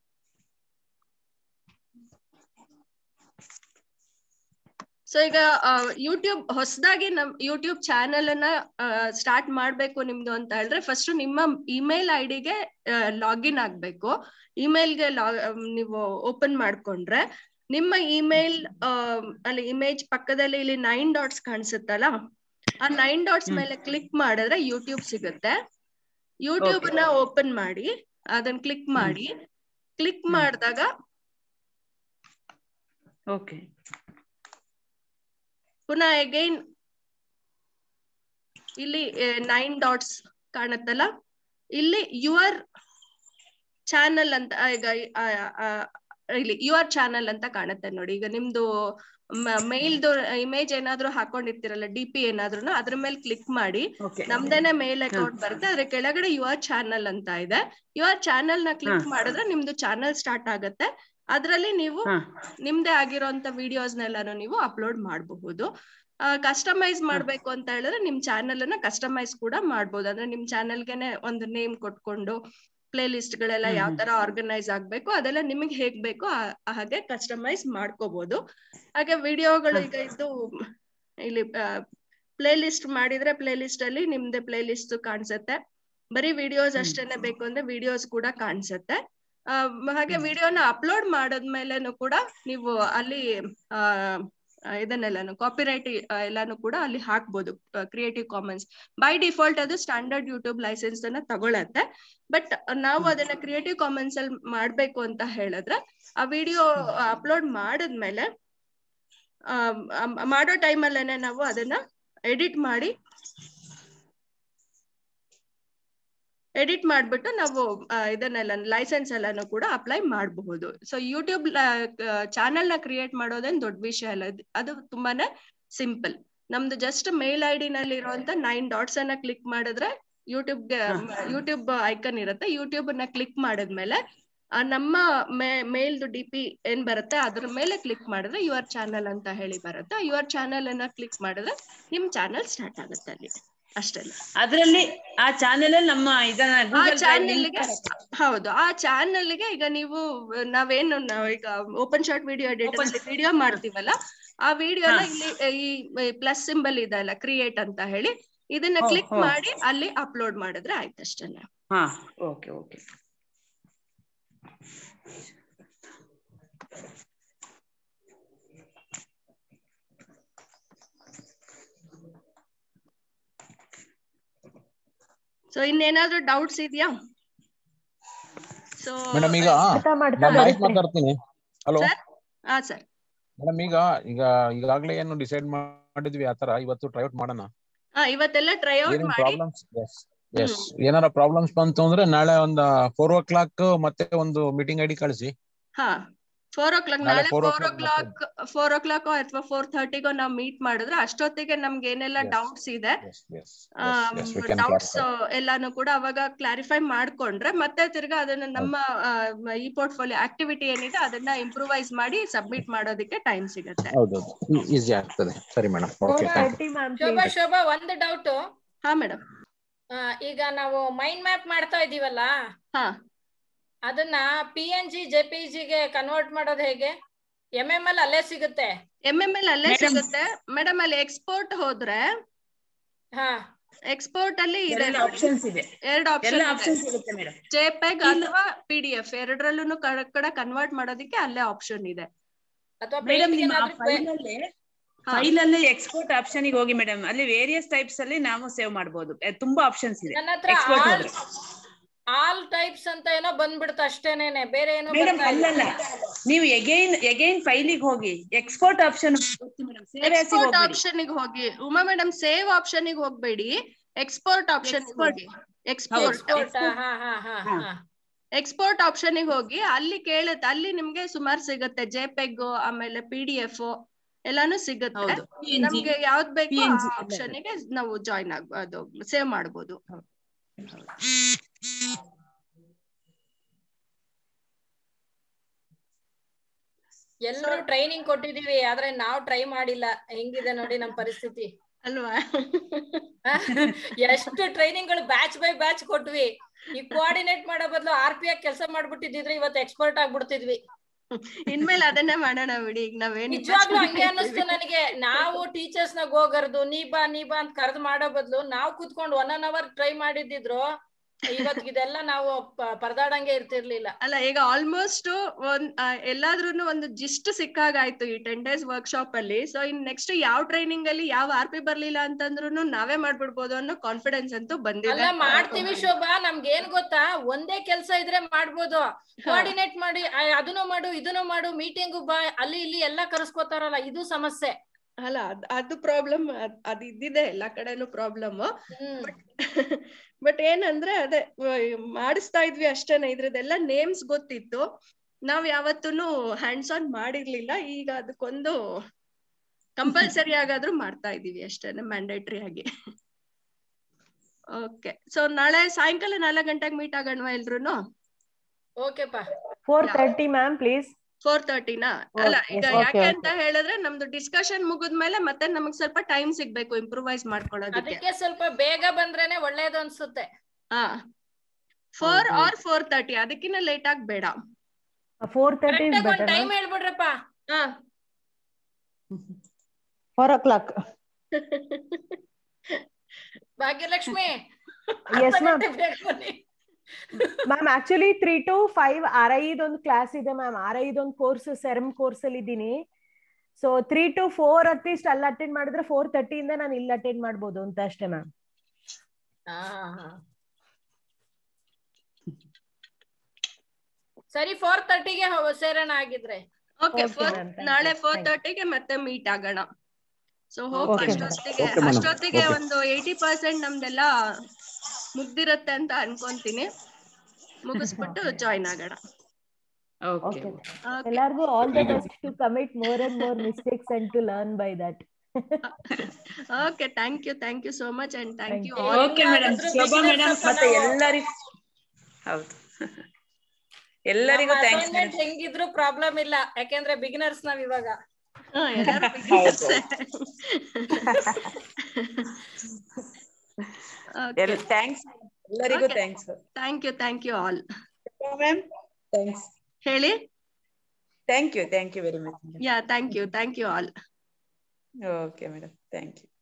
ಸೊ ಈಗ ಯೂಟ್ಯೂಬ್ ಹೊಸದಾಗಿ ನಮ್ ಯೂಟ್ಯೂಬ್ ಚಾನೆಲ್ ಅನ್ನ ಸ್ಟಾರ್ಟ್ ಮಾಡ್ಬೇಕು ನಿಮ್ದು ಅಂತ ಹೇಳಿದ್ರೆ ಫಸ್ಟ್ ನಿಮ್ಮ ಇಮೇಲ್ ಐ ಡಿಗೆ ಲಾಗಿನ್ ಆಗ್ಬೇಕು ಇಮೇಲ್ಗೆ ನೀವು ಓಪನ್ ಮಾಡ್ಕೊಂಡ್ರೆ ನಿಮ್ಮ ಇಮೇಲ್ ಅಲ್ಲಿ ಇಮೇಜ್ ಪಕ್ಕದಲ್ಲಿ ಇಲ್ಲಿ ನೈನ್ ಡಾಟ್ಸ್ ಕಾಣಿಸುತ್ತಲ್ಲ ಆ ನೈನ್ ಡಾಟ್ಸ್ ಮೇಲೆ ಕ್ಲಿಕ್ ಮಾಡಿದ್ರೆ ಯೂಟ್ಯೂಬ್ ಸಿಗುತ್ತೆ ಯೂಟ್ಯೂಬ್ ನ ಓಪನ್ ಮಾಡಿ ಅದನ್ನ ಕ್ಲಿಕ್ ಮಾಡಿ ಕ್ಲಿಕ್ ಮಾಡಿದಾಗ ಓಕೆ ಪುನಃ ಅಗೈನ್ ಇಲ್ಲಿ ನೈನ್ ಡಾಟ್ಸ್ ಕಾಣುತ್ತಲ್ಲ ಇಲ್ಲಿ ಯುವರ್ ಚಾನಲ್ ಅಂತ ಆ, ಈಗ ಆ, ಆ, ಇಲ್ಲಿ ಯುವರ್ ಚಾನಲ್ ಅಂತ ಕಾಣುತ್ತೆ ನೋಡಿ ಈಗ ನಿಮ್ದು ಮೇಲ್ದು ಇಮೇಜ್ ಏನಾದ್ರೂ ಹಾಕೊಂಡಿರ್ತೀರಲ್ಲ ಡಿ ಪಿ ಏನಾದ್ರು ಅದ್ರ ಮೇಲೆ ಕ್ಲಿಕ್ ಮಾಡಿ ನಮ್ದೇನೆ ಮೇಲ್ ಅಕೌಂಟ್ ಬರುತ್ತೆ ಅದ್ರ ಕೆಳಗಡೆ ಯುವರ್ ಚಾನಲ್ ಅಂತ ಇದೆ ಯುವರ್ ಚಾನಲ್ ನ ಕ್ಲಿಕ್ ಮಾಡಿದ್ರೆ ನಿಮ್ದು ಚಾನಲ್ ಸ್ಟಾರ್ಟ್ ಆಗುತ್ತೆ ಅದ್ರಲ್ಲಿ ನೀವು ನಿಮ್ದೇ ಆಗಿರೋಂತ ವಿಡಿಯೋಸ್ನೆಲ್ಲಾನು ನೀವು ಅಪ್ಲೋಡ್ ಮಾಡಬಹುದು ಕಸ್ಟಮೈಸ್ ಮಾಡ್ಬೇಕು ಅಂತ ಹೇಳಿದ್ರೆ ನಿಮ್ ಚಾನೆಲ್ ಅನ್ನ ಕಸ್ಟಮೈಸ್ ಕೂಡ ಮಾಡ್ಬೋದು ಅಂದ್ರೆ ನಿಮ್ ಚಾನೆಲ್ಗೆನೆ ಒಂದು ನೇಮ್ ಕೊಟ್ಕೊಂಡು ಪ್ಲೇ ಲಿಸ್ಟ್ ಗಳೆಲ್ಲ ಯಾವ ತರ ಆರ್ಗನೈಸ್ ಆಗ್ಬೇಕು ಅದೆಲ್ಲ ನಿಮಗೆ ಹೇಗ್ ಬೇಕೋ ಆ- ಹಾಗೆ ಕಸ್ಟಮೈಸ್ ಮಾಡ್ಕೋಬಹುದು ಹಾಗೆ ವಿಡಿಯೋಗಳು ಈಗ ಇದು ಇಲ್ಲಿ ಪ್ಲೇ ಲಿಸ್ಟ್ ಮಾಡಿದ್ರೆ ಪ್ಲೇ ಲಿಸ್ಟ್ ಅಲ್ಲಿ ನಿಮ್ದೇ ಪ್ಲೇ ಲಿಸ್ಟ್ ಕಾಣಿಸುತ್ತೆ ಬರೀ ವಿಡಿಯೋಸ್ ಅಷ್ಟೇನೆ ಬೇಕು ಅಂದ್ರೆ ವಿಡಿಯೋಸ್ ಕೂಡ ಕಾಣಿಸುತ್ತೆ ಆ, ಹಾಗೆ ವಿಡಿಯೋನ ಅಪ್ಲೋಡ್ ಮಾಡದ್ಮೇಲೆನು ಕೂಡ ನೀವು ಅಲ್ಲಿ ಇದನ್ನೆಲ್ಲಾನು ಕಾಪಿರೈಟ್ ಎಲ್ಲಾನು ಕೂಡ ಅಲ್ಲಿ ಹಾಕ್ಬೋದು ಕ್ರಿಯೇಟಿವ್ ಕಾಮನ್ಸ್ ಬೈ ಡಿಫಾಲ್ಟ್ ಅದು ಸ್ಟ್ಯಾಂಡರ್ಡ್ ಯೂಟ್ಯೂಬ್ ಲೈಸೆನ್ಸ್ ಅನ್ನ ತಗೊಳತ್ತೆ ಬಟ್ ನಾವು ಅದನ್ನ ಕ್ರಿಯೇಟಿವ್ ಕಾಮನ್ಸ್ ಅಲ್ಲಿ ಮಾಡ್ಬೇಕು ಅಂತ ಹೇಳಿದ್ರೆ ಆ ವಿಡಿಯೋ ಅಪ್ಲೋಡ್ ಮಾಡಿದ್ಮೇಲೆ ಮಾಡೋ ಟೈಮಲ್ಲೇನೆ ನಾವು ಅದನ್ನ ಎಡಿಟ್ ಮಾಡಿ ಎಡಿಟ್ ಮಾಡ್ಬಿಟ್ಟು ನಾವು ಇದನ್ನೆಲ್ಲ ಲೈಸೆನ್ಸ್ ಎಲ್ಲಾನು ಕೂಡ ಅಪ್ಲೈ ಮಾಡಬಹುದು ಸೊ ಯೂಟ್ಯೂಬ್ ಚಾನೆಲ್ ನ ಕ್ರಿಯೇಟ್ ಮಾಡೋದೇನ್ ದೊಡ್ಡ ವಿಷಯ ಅಲ್ಲ ಅದು ತುಂಬಾನೇ ಸಿಂಪಲ್ ನಮ್ದು ಜಸ್ಟ್ ಮೇಲ್ ಐ ಡಿ ನಲ್ಲಿ ಇರುವಂತ ನೈನ್ ಡಾಟ್ಸ್ ಅನ್ನ ಕ್ಲಿಕ್ ಮಾಡಿದ್ರೆ ಯೂಟ್ಯೂಬ್ ಯೂಟ್ಯೂಬ್ ಐಕನ್ ಇರುತ್ತೆ ಯೂಟ್ಯೂಬ್ ನ ಕ್ಲಿಕ್ ಮಾಡಿದ್ಮೇಲೆ ನಮ್ಮ ಮೇಲ್ದು ಡಿ ಪಿ ಏನ್ ಬರುತ್ತೆ ಅದ್ರ ಮೇಲೆ ಕ್ಲಿಕ್ ಮಾಡಿದ್ರೆ ಯುವರ್ ಚಾನಲ್ ಅಂತ ಹೇಳಿ ಬರುತ್ತೆ ಯುವರ್ ಚಾನಲ್ ಅನ್ನ ಕ್ಲಿಕ್ ಮಾಡಿದ್ರೆ ನಿಮ್ ಚಾನಲ್ ಸ್ಟಾರ್ಟ್ ಆಗುತ್ತೆ ಅಲ್ಲಿ ಅಷ್ಟೇ ಅದ್ರಲ್ಲಿ ಆ ಚಾನೆಲ್ ಅಲ್ಲಿ ನಮ್ಮ ಇದನ್ನ ಆ ಚಾನೆಲ್ಗೆ ಹೌದು ಆ ಚಾನೆಲ್ಗೆ ಈಗ ನೀವು ನಾವೇನು ಈಗ open short video editor video ಮಾಡ್ತೀವಲ್ಲ ಆ ವಿಡಿಯೋನ ಇಲ್ಲಿ ಈ ಪ್ಲಸ್ ಸಿಂಬಲ್ ಇದೆ ಅಲ್ಲ ಕ್ರಿಯೇಟ್ ಅಂತ ಹೇಳಿ ಇದನ್ನ ಕ್ಲಿಕ್ ಮಾಡಿ ಅಲ್ಲಿ ಅಪ್ಲೋಡ್ ಮಾಡಿದ್ರೆ ಆಯ್ತು ಅಷ್ಟೇ ಹಾ ಓಕೆ ಓಕೆ ಸೊ ಇನ್ನೇನಾದ್ರೂ ಡೌಟ್ಸ್ ಇದೆಯಾ ಸೊ ಮೇಡಮ್ ಈಗ ಮೈಕ್ ಮಾತಾಡ್ತೀನಿ ಹಲೋ ಹಾ ಸರ್ ಮೇಡಮ್ ಈಗ ಈಗ ಈಗಾಗ್ಲೇ ಏನು ಡಿಸೈಡ್ ಮಾಡಿದ್ವಿ ಆತರ ಇವತ್ತು ಟ್ರೈ ಔಟ್ ಮಾಡೋಣ ಹಾ ಇವತ್ತೆಲ್ಲ ಟ್ರೈ ಔಟ್ ಏನೇನ್ ಮಾಡಿ ಪ್ರಾಬ್ಲಮ್ಸ್ ಎಸ್ ಏನಾರ ಪ್ರಾಬ್ಲಮ್ಸ್ ಬಂತು ಅಂದ್ರೆ ನಾಳೆ ಒಂದ್ ಫೋರ್ ಓ ಕ್ಲಾಕ್ ಮತ್ತೆ ಒಂದು ಮೀಟಿಂಗ್ ಐಡಿ ಕಳಿಸಿ ಹಾ ಫೋರ್ ಓ ಕ್ಲಾಕ್ ನಾಳೆ ನಾಳೆ four ಫೋರ್ ಓ o'clock clock four o'clock ಅಥವಾ ಫೋರ್ ಥರ್ಟಿಗೋ ನಾವು ಮೀಟ್ ಮಾಡಿದ್ರೆ ಅಷ್ಟೊತ್ತಿಗೆ ನಮ್ಗೆ ಏನೆಲ್ಲ ಡೌಟ್ಸ್ ಇದೆ yes, we can doubts clarify. ಎಲ್ಲಾನು ಕೂಡ ಅವಾಗ ಕ್ಲಾರಿಫೈ ಮಾಡ್ಕೊಂಡ್ರೆ ಮತ್ತೆ ತಿರ್ಗಾ ಅದನ್ನ ನಮ್ಮ ಆ, ಈ ಪೋರ್ಟ್ಫೋಲಿಯೋ ಆಕ್ಟಿವಿಟಿ ಏನಿದೆ ಅದನ್ನ ಇಂಪ್ರೂವೈಸ್ ಮಾಡಿ ಸಬ್ಮಿಟ್ ಮಾಡೋದಕ್ಕೆ ಟೈಮ್ ಸಿಗತ್ತೆ ಹೌದೌದು ಈಸಿ ಆಗ್ತದೆ ಸರಿ madam okay thank you Shobha Shobha ಒಂದು ಡೌಟ್ ಹಾ ಮೇಡಮ್ ಈಗ ನಾವು ಮೈಂಡ್ ಮ್ಯಾಪ್ ಮಾಡ್ತಾ ಇದೀವಲ್ಲ ಹಾ ಅದನ್ನ P N G J P ಜಿಗೆ ಕನ್ವರ್ಟ್ ಮಾಡೋದು ಹೇಗೆ ಎಂ ಎಂ ಎಲ್ ಅಲ್ಲೇ ಸಿಗುತ್ತೆ ಎಂ ಎಂ ಎಲ್ ಅಲ್ಲೇ Madam. ಸಿಗುತ್ತೆ ಮೇಡಮ್ ಅಲ್ಲಿ ಎಕ್ಸ್ಪೋರ್ಟ್ ಹೋದ್ರೆ ಹಾ ಎಕ್ಸ್ಪೋರ್ಟ್ ಅಲ್ಲಿ ಇದೆ ಎರಡು ನೋಡಿ. options ಇದೆ. ಎರಡು ಎಲ್ಲ ಆಪ್ಷನ್ ಆಪ್ಷನ್ಸ್ ಇರುತ್ತೆ ಮೇಡಮ್ ಜೆಪೆಗ್ ಅಥವಾ ಪಿ ಡಿ ಎಫ್ ಎರಡರಲ್ಲೂ ಕಡೆ ಕನ್ವರ್ಟ್ ಮಾಡೋದಕ್ಕೆ ಅಲ್ಲೇ ಆಪ್ಷನ್ ಇದೆ ಅಥವಾ ಮೇಡಮ್ ನಿಮ್ಮ ಫೈಲ್ ಅಲ್ಲೇ ಫೈಲ್ ಅಲ್ಲೇ ಎಕ್ಸ್ಪೋರ್ಟ್ ಆಪ್ಷನ್ ಹೋಗಿ ಮೇಡಮ್ ಅಲ್ಲಿ ವೇರಿಯಸ್ ಟೈಪ್ಸ್ ಅಲ್ಲಿ ನಾವು ಸೇವ್ ಮಾಡಬಹುದು ತುಂಬಾ ಆಪ್ಷನ್ಸ್ ಇದೆ ನನ್ನ ಹತ್ರ ಎಕ್ಸ್ಪೋರ್ಟ್ ಆಲ್ ಹೋದ್ರೆ ಆಲ್ ಟೈಪ್ಸ್ ಅಂತ ಏನೋ ಬಂದ್ಬಿಡ್ತು ಅಷ್ಟೇನೇನೆ ಬೇರೆ ಏನೋ ಮೇಡಮ್ ಬರ್ತಾ ಇಲ್ಲ. ಅಲ್ಲಲ್ಲ ನೀವು ಎಗೈನ್ ಎಗೈನ್ ಫೈಲಿಗೆ ಹೋಗಿ export option save export option ಹೋಗಿ ಉಮಾ ಮೇಡಮ್ ಸೇವ್ ಆಪ್ಷನ್ ಹೋಗ್ಬೇಡಿ ಎಕ್ಸ್ಪೋರ್ಟ್ ಆಪ್ಷನ್ ಹೋಗಿ ಎಕ್ಸ್ಪೋರ್ಟ್ Export, ಹಾ ಹಾ ಹಾ ಹಾ ಎಕ್ಸ್ಪೋರ್ಟ್ ಆಪ್ಷನ್ ಹೋಗಿ ಅಲ್ಲಿ ಕೇಳುತ್ತೆ ಅಲ್ಲಿ ನಿಮ್ಗೆ ಸುಮಾರು ಸಿಗುತ್ತೆ ಜೆಪೆಗ್ ಆಮೇಲೆ ಪಿ ಡಿ ಎಫ್ ಎಲ್ಲಾನು ಸಿಗುತ್ತೆ ಹೌದು. PNG. ನಮ್ಗೆ ಯಾವ್ದ್ ಬೇಕು ಆ PNG ಎಲ್ಲ ಆಪ್ಷನ್ ಗೆ ನಾವು ಜಾಯಿನ್ ಆಗ್ ಅದು ಸೇವ್ ಮಾಡ್ಬೋದು ಎಲ್ರು ಟ್ರೈನಿಂಗ್ ಕೊಟ್ಟಿದೀವಿ ಆದ್ರೆ ನಾವ್ ಟ್ರೈ ಮಾಡಿಲ್ಲ ಹೆಂಗಿದೆ ನೋಡಿ ನಮ್ ಪರಿಸ್ಥಿತಿ ಅಲ್ವಾ ಎಷ್ಟು ಟ್ರೈನಿಂಗ್ ಗಳು ಬ್ಯಾಚ್ ಬೈ ಬ್ಯಾಚ್ ಕೊಟ್ವಿ ಈ ಕೋಆರ್ಡಿನೇಟ್ ಮಾಡೋ ಬದಲು ಆರ್ ಪಿ ಆಗಿ ಕೆಲಸ ಮಾಡ್ಬಿಟ್ಟಿದ್ರೆ ಇವತ್ತು ಎಕ್ಸ್ಪರ್ಟ್ ಆಗ್ಬಿಡ್ತಿದ್ವಿ ಇನ್ಮೇಲೆ ಅದನ್ನೇ ಮಾಡೋಣ ಬಿಡಿ ಈಗ ನಾವೇನ್ ನಿಜವಾಗ್ಲೂ ಹಂಗೆ ಅನ್ನಿಸ್ತು ನನಗೆ ನಾವು ಟೀಚರ್ಸ್ ನಾಗ ಹೋಗರ್ದು ನೀ ಬಾ ನೀ ಬಾ ಅಂತ ಕರೆದು ಮಾಡೋ ಬದಲು ನಾವು ಕುತ್ಕೊಂಡು ಒನ್ ಅನ್ ಅವರ್ ಟ್ರೈ ಮಾಡಿದಿದ್ರು ಇವತ್ತಿಗೆ ಇದೆಲ್ಲ ನಾವು ಪ- ಪರದಾಡಂಗೆ ಇರ್ತಿರ್ಲಿಲ್ಲ ಅಲ್ಲ ಈಗ ಆಲ್ಮೋಸ್ಟ್ ಒಂದ್ ಆ, ಎಲ್ಲಾದ್ರೂನು ಒಂದು ಜಿಸ್ಟ್ ಸಿಕ್ಕಾಗಾಯ್ತು ಈ ಟೆನ್ ಡೇಸ್ ವರ್ಕ್ಶಾಪ್ ಅಲ್ಲಿ ಸೊ ಇನ್ ನೆಕ್ಸ್ಟ್ ಯಾವ ಟ್ರೈನಿಂಗ್ ಅಲ್ಲಿ ಯಾವ ಆರ್ ಪಿ ಬರ್ಲಿಲ್ಲ ಅಂತಂದ್ರು ನಾವೇ ಮಾಡ್ಬಿಡ್ಬೋದು ಅನ್ನೋ ಕಾನ್ಫಿಡೆನ್ಸ್ ಅಂತೂ ಅಲ್ಲ ಬಂದಿದೆ ಮಾಡ್ತೀವಿ ಶೋಭಾ ನಮ್ಗೆ ಏನ್ ಗೊತ್ತಾ ಒಂದೇ ಕೆಲ್ಸ ಇದ್ರೆ ಮಾಡ್ಬೋದು ಕೋಆರ್ಡಿನೇಟ್ ಮಾಡಿ ಆ, ಅದನ್ನು ಮಾಡು ಇದನ್ನು ಮಾಡು ಮೀಟಿಂಗು ಬಾ ಅಲ್ಲಿ ಇಲ್ಲಿ ಎಲ್ಲ ಕರೆಸ್ಕೋತಾರಲ್ಲ ಇದು ಸಮಸ್ಯೆ ಅಲ್ಲ ಅದ್- ಅದು ಪ್ರಾಬ್ಲಮ್ ಅದ್ ಇದ್ದಿದೆ ಎಲ್ಲಾ ಕಡೆನೂ ಪ್ರಾಬ್ಲಮ್ ಬಟ್ ಏನಂದ್ರೆ ಅದೇ ವ- ಮಾಡಿಸ್ತಾ ಇದ್ವಿ ಅಷ್ಟೇನೆ ಇದ್ರದ್ದೆಲ್ಲ ನೇಮ್ಸ್ ಗೊತ್ತಿತ್ತು ನಾವ್ ಯಾವತ್ತೂನು ಹ್ಯಾಂಡ್ಸ್ ಆನ್ ಮಾಡಿರ್ಲಿಲ್ಲ ಈಗ ಅದಕ್ಕೊಂದು ಕಂಪಲ್ಸರಿ ಆಗಾದ್ರೂ ಮಾಡ್ತಾ ಇದೀವಿ ಅಷ್ಟೇನೆ ಮ್ಯಾಂಡೇಟ್ರಿ ಆಗಿ ಓಕೆ ಸೊ ನಾಳೆ ಸಾಯಂಕಾಲ ನಾಲ್ಕು ಗಂಟೆಗೆ ಮೀಟ್ ಆಗೋಣವಾ ಎಲ್ರುನು ಓಕೆಪಾ four thirty ma'am please four ತರ್ಟಿನಾ ಅಲ್ಲ Okay, ಈಗ okay, ಯಾಕೆ okay. ಅಂತ ಹೇಳಿದ್ರೆ ನಮ್ದು ಡಿಸ್ಕಷನ್ ಮುಗಿದ್ಮೇಲೆ ಮತ್ತೆ ನಮಗ್ ಸ್ವಲ್ಪ ಟೈಮ್ ಸಿಗ್ಬೇಕು ಇಂಪ್ರೂವೈಸ್ ಮಾಡ್ಕೊಳ್ಳೋದಕ್ಕೆ ಅದಕ್ಕೆ ಸ್ವಲ್ಪ ಬೇಗ ಬಂದ್ರೇನೆ ಒಳ್ಳೇದು ಅನ್ಸುತ್ತೆ ಹಾ ಫೋರ್ ಆರ್ ಫೋರ್ ತರ್ಟಿ ಅದಕ್ಕಿಂತ ಲೇಟ್ ಆಗಿ ಬೇಡ ಫೋರ್ ತರ್ಟಿ ಇಸ್ ಒಂದ್ ಬೆಟರ್ ಟೈಮ್ ಹೇಳ್ಬಿಡ್ರಪ್ಪ ಹಾ four o'clock Bhagyalakshmi Yes, ma'am. ಅರ್ಧ ಗಂಟೆ ಬೇಗ ಬನ್ನಿ. Ma'am actually three to five R I ಒಂದು ಕ್ಲಾಸ್ ಇದೆ ಮ್ಯಾಮ್ ಆರ್ ಐ ಒಂದು ಕೋರ್ಸ್ ಸೆರಮ್ ಕೋರ್ಸ್ ಅಲ್ಲಿ ಇದ್ದೀನಿ so three to four at least ಅಲ್ಲಿ ಅಟೆಂಡ್ ಮಾಡಿದ್ರೆ ಫೋರ್ ತರ್ಟಿಯಿಂದ ನಾನು ಇಲ್ಲಿ ಅಟೆಂಡ್ ಮಾಡ್ಬೋದು ಅಂತ ಅಷ್ಟೇ ಮ್ಯಾಮ್ ಸರಿ ಫೋರ್ ತರ್ಟಿಗೆ ಸೇರೋಣ ಆಗಿದ್ರೆ ಓಕೆ ನಾಳೆ ಫೋರ್ ತರ್ಟಿಗೆ ಮತ್ತೆ ಮೀಟ್ ಆಗೋಣ ಸೊ ಹೋಪ್ Okay, madam. ಅಷ್ಟೊತ್ತಿಗೆ Okay, madam. ಅಷ್ಟೊತ್ತಿಗೆ Okay. ಒಂದು ಏಯ್ಟಿ ಪರ್ಸೆಂಟ್ ನಮ್ದೆಲ್ಲ ಮುಗ್ದಿರತ್ತೆ ಅಂತ ಅನ್ಕೊಂತೀನಿ ಮುಗಿಸ್ಬಿಟ್ಟು ಜಾಯಿನ್ ಆಗೋಣ ಓಕೆ ಎಲ್ಲಾರ್ಗು all the best to commit more and more mistakes and to learn by that okay thank you thank you so much and thank you okay madam Shobha madam ಮತ್ತೆ ಎಲ್ಲರಿಗೂ ಹೌದು ಎಲ್ಲರಿಗೂ ಥ್ಯಾಂಕ್ಸ್ ಅಸೈನ್ಮೆಂಟ್ ಹೆಂಗಿದ್ರು problem ಇಲ್ಲ ಯಾಕೆಂದ್ರೆ beginners ನಾವ್ ಇವಾಗ thanks ಎಲ್ಲರಿಗೂ thanks thank you thank you all ma'am thanks ಹೇಳಿ thank you thank you very much yeah thank you thank you all okay madam thank you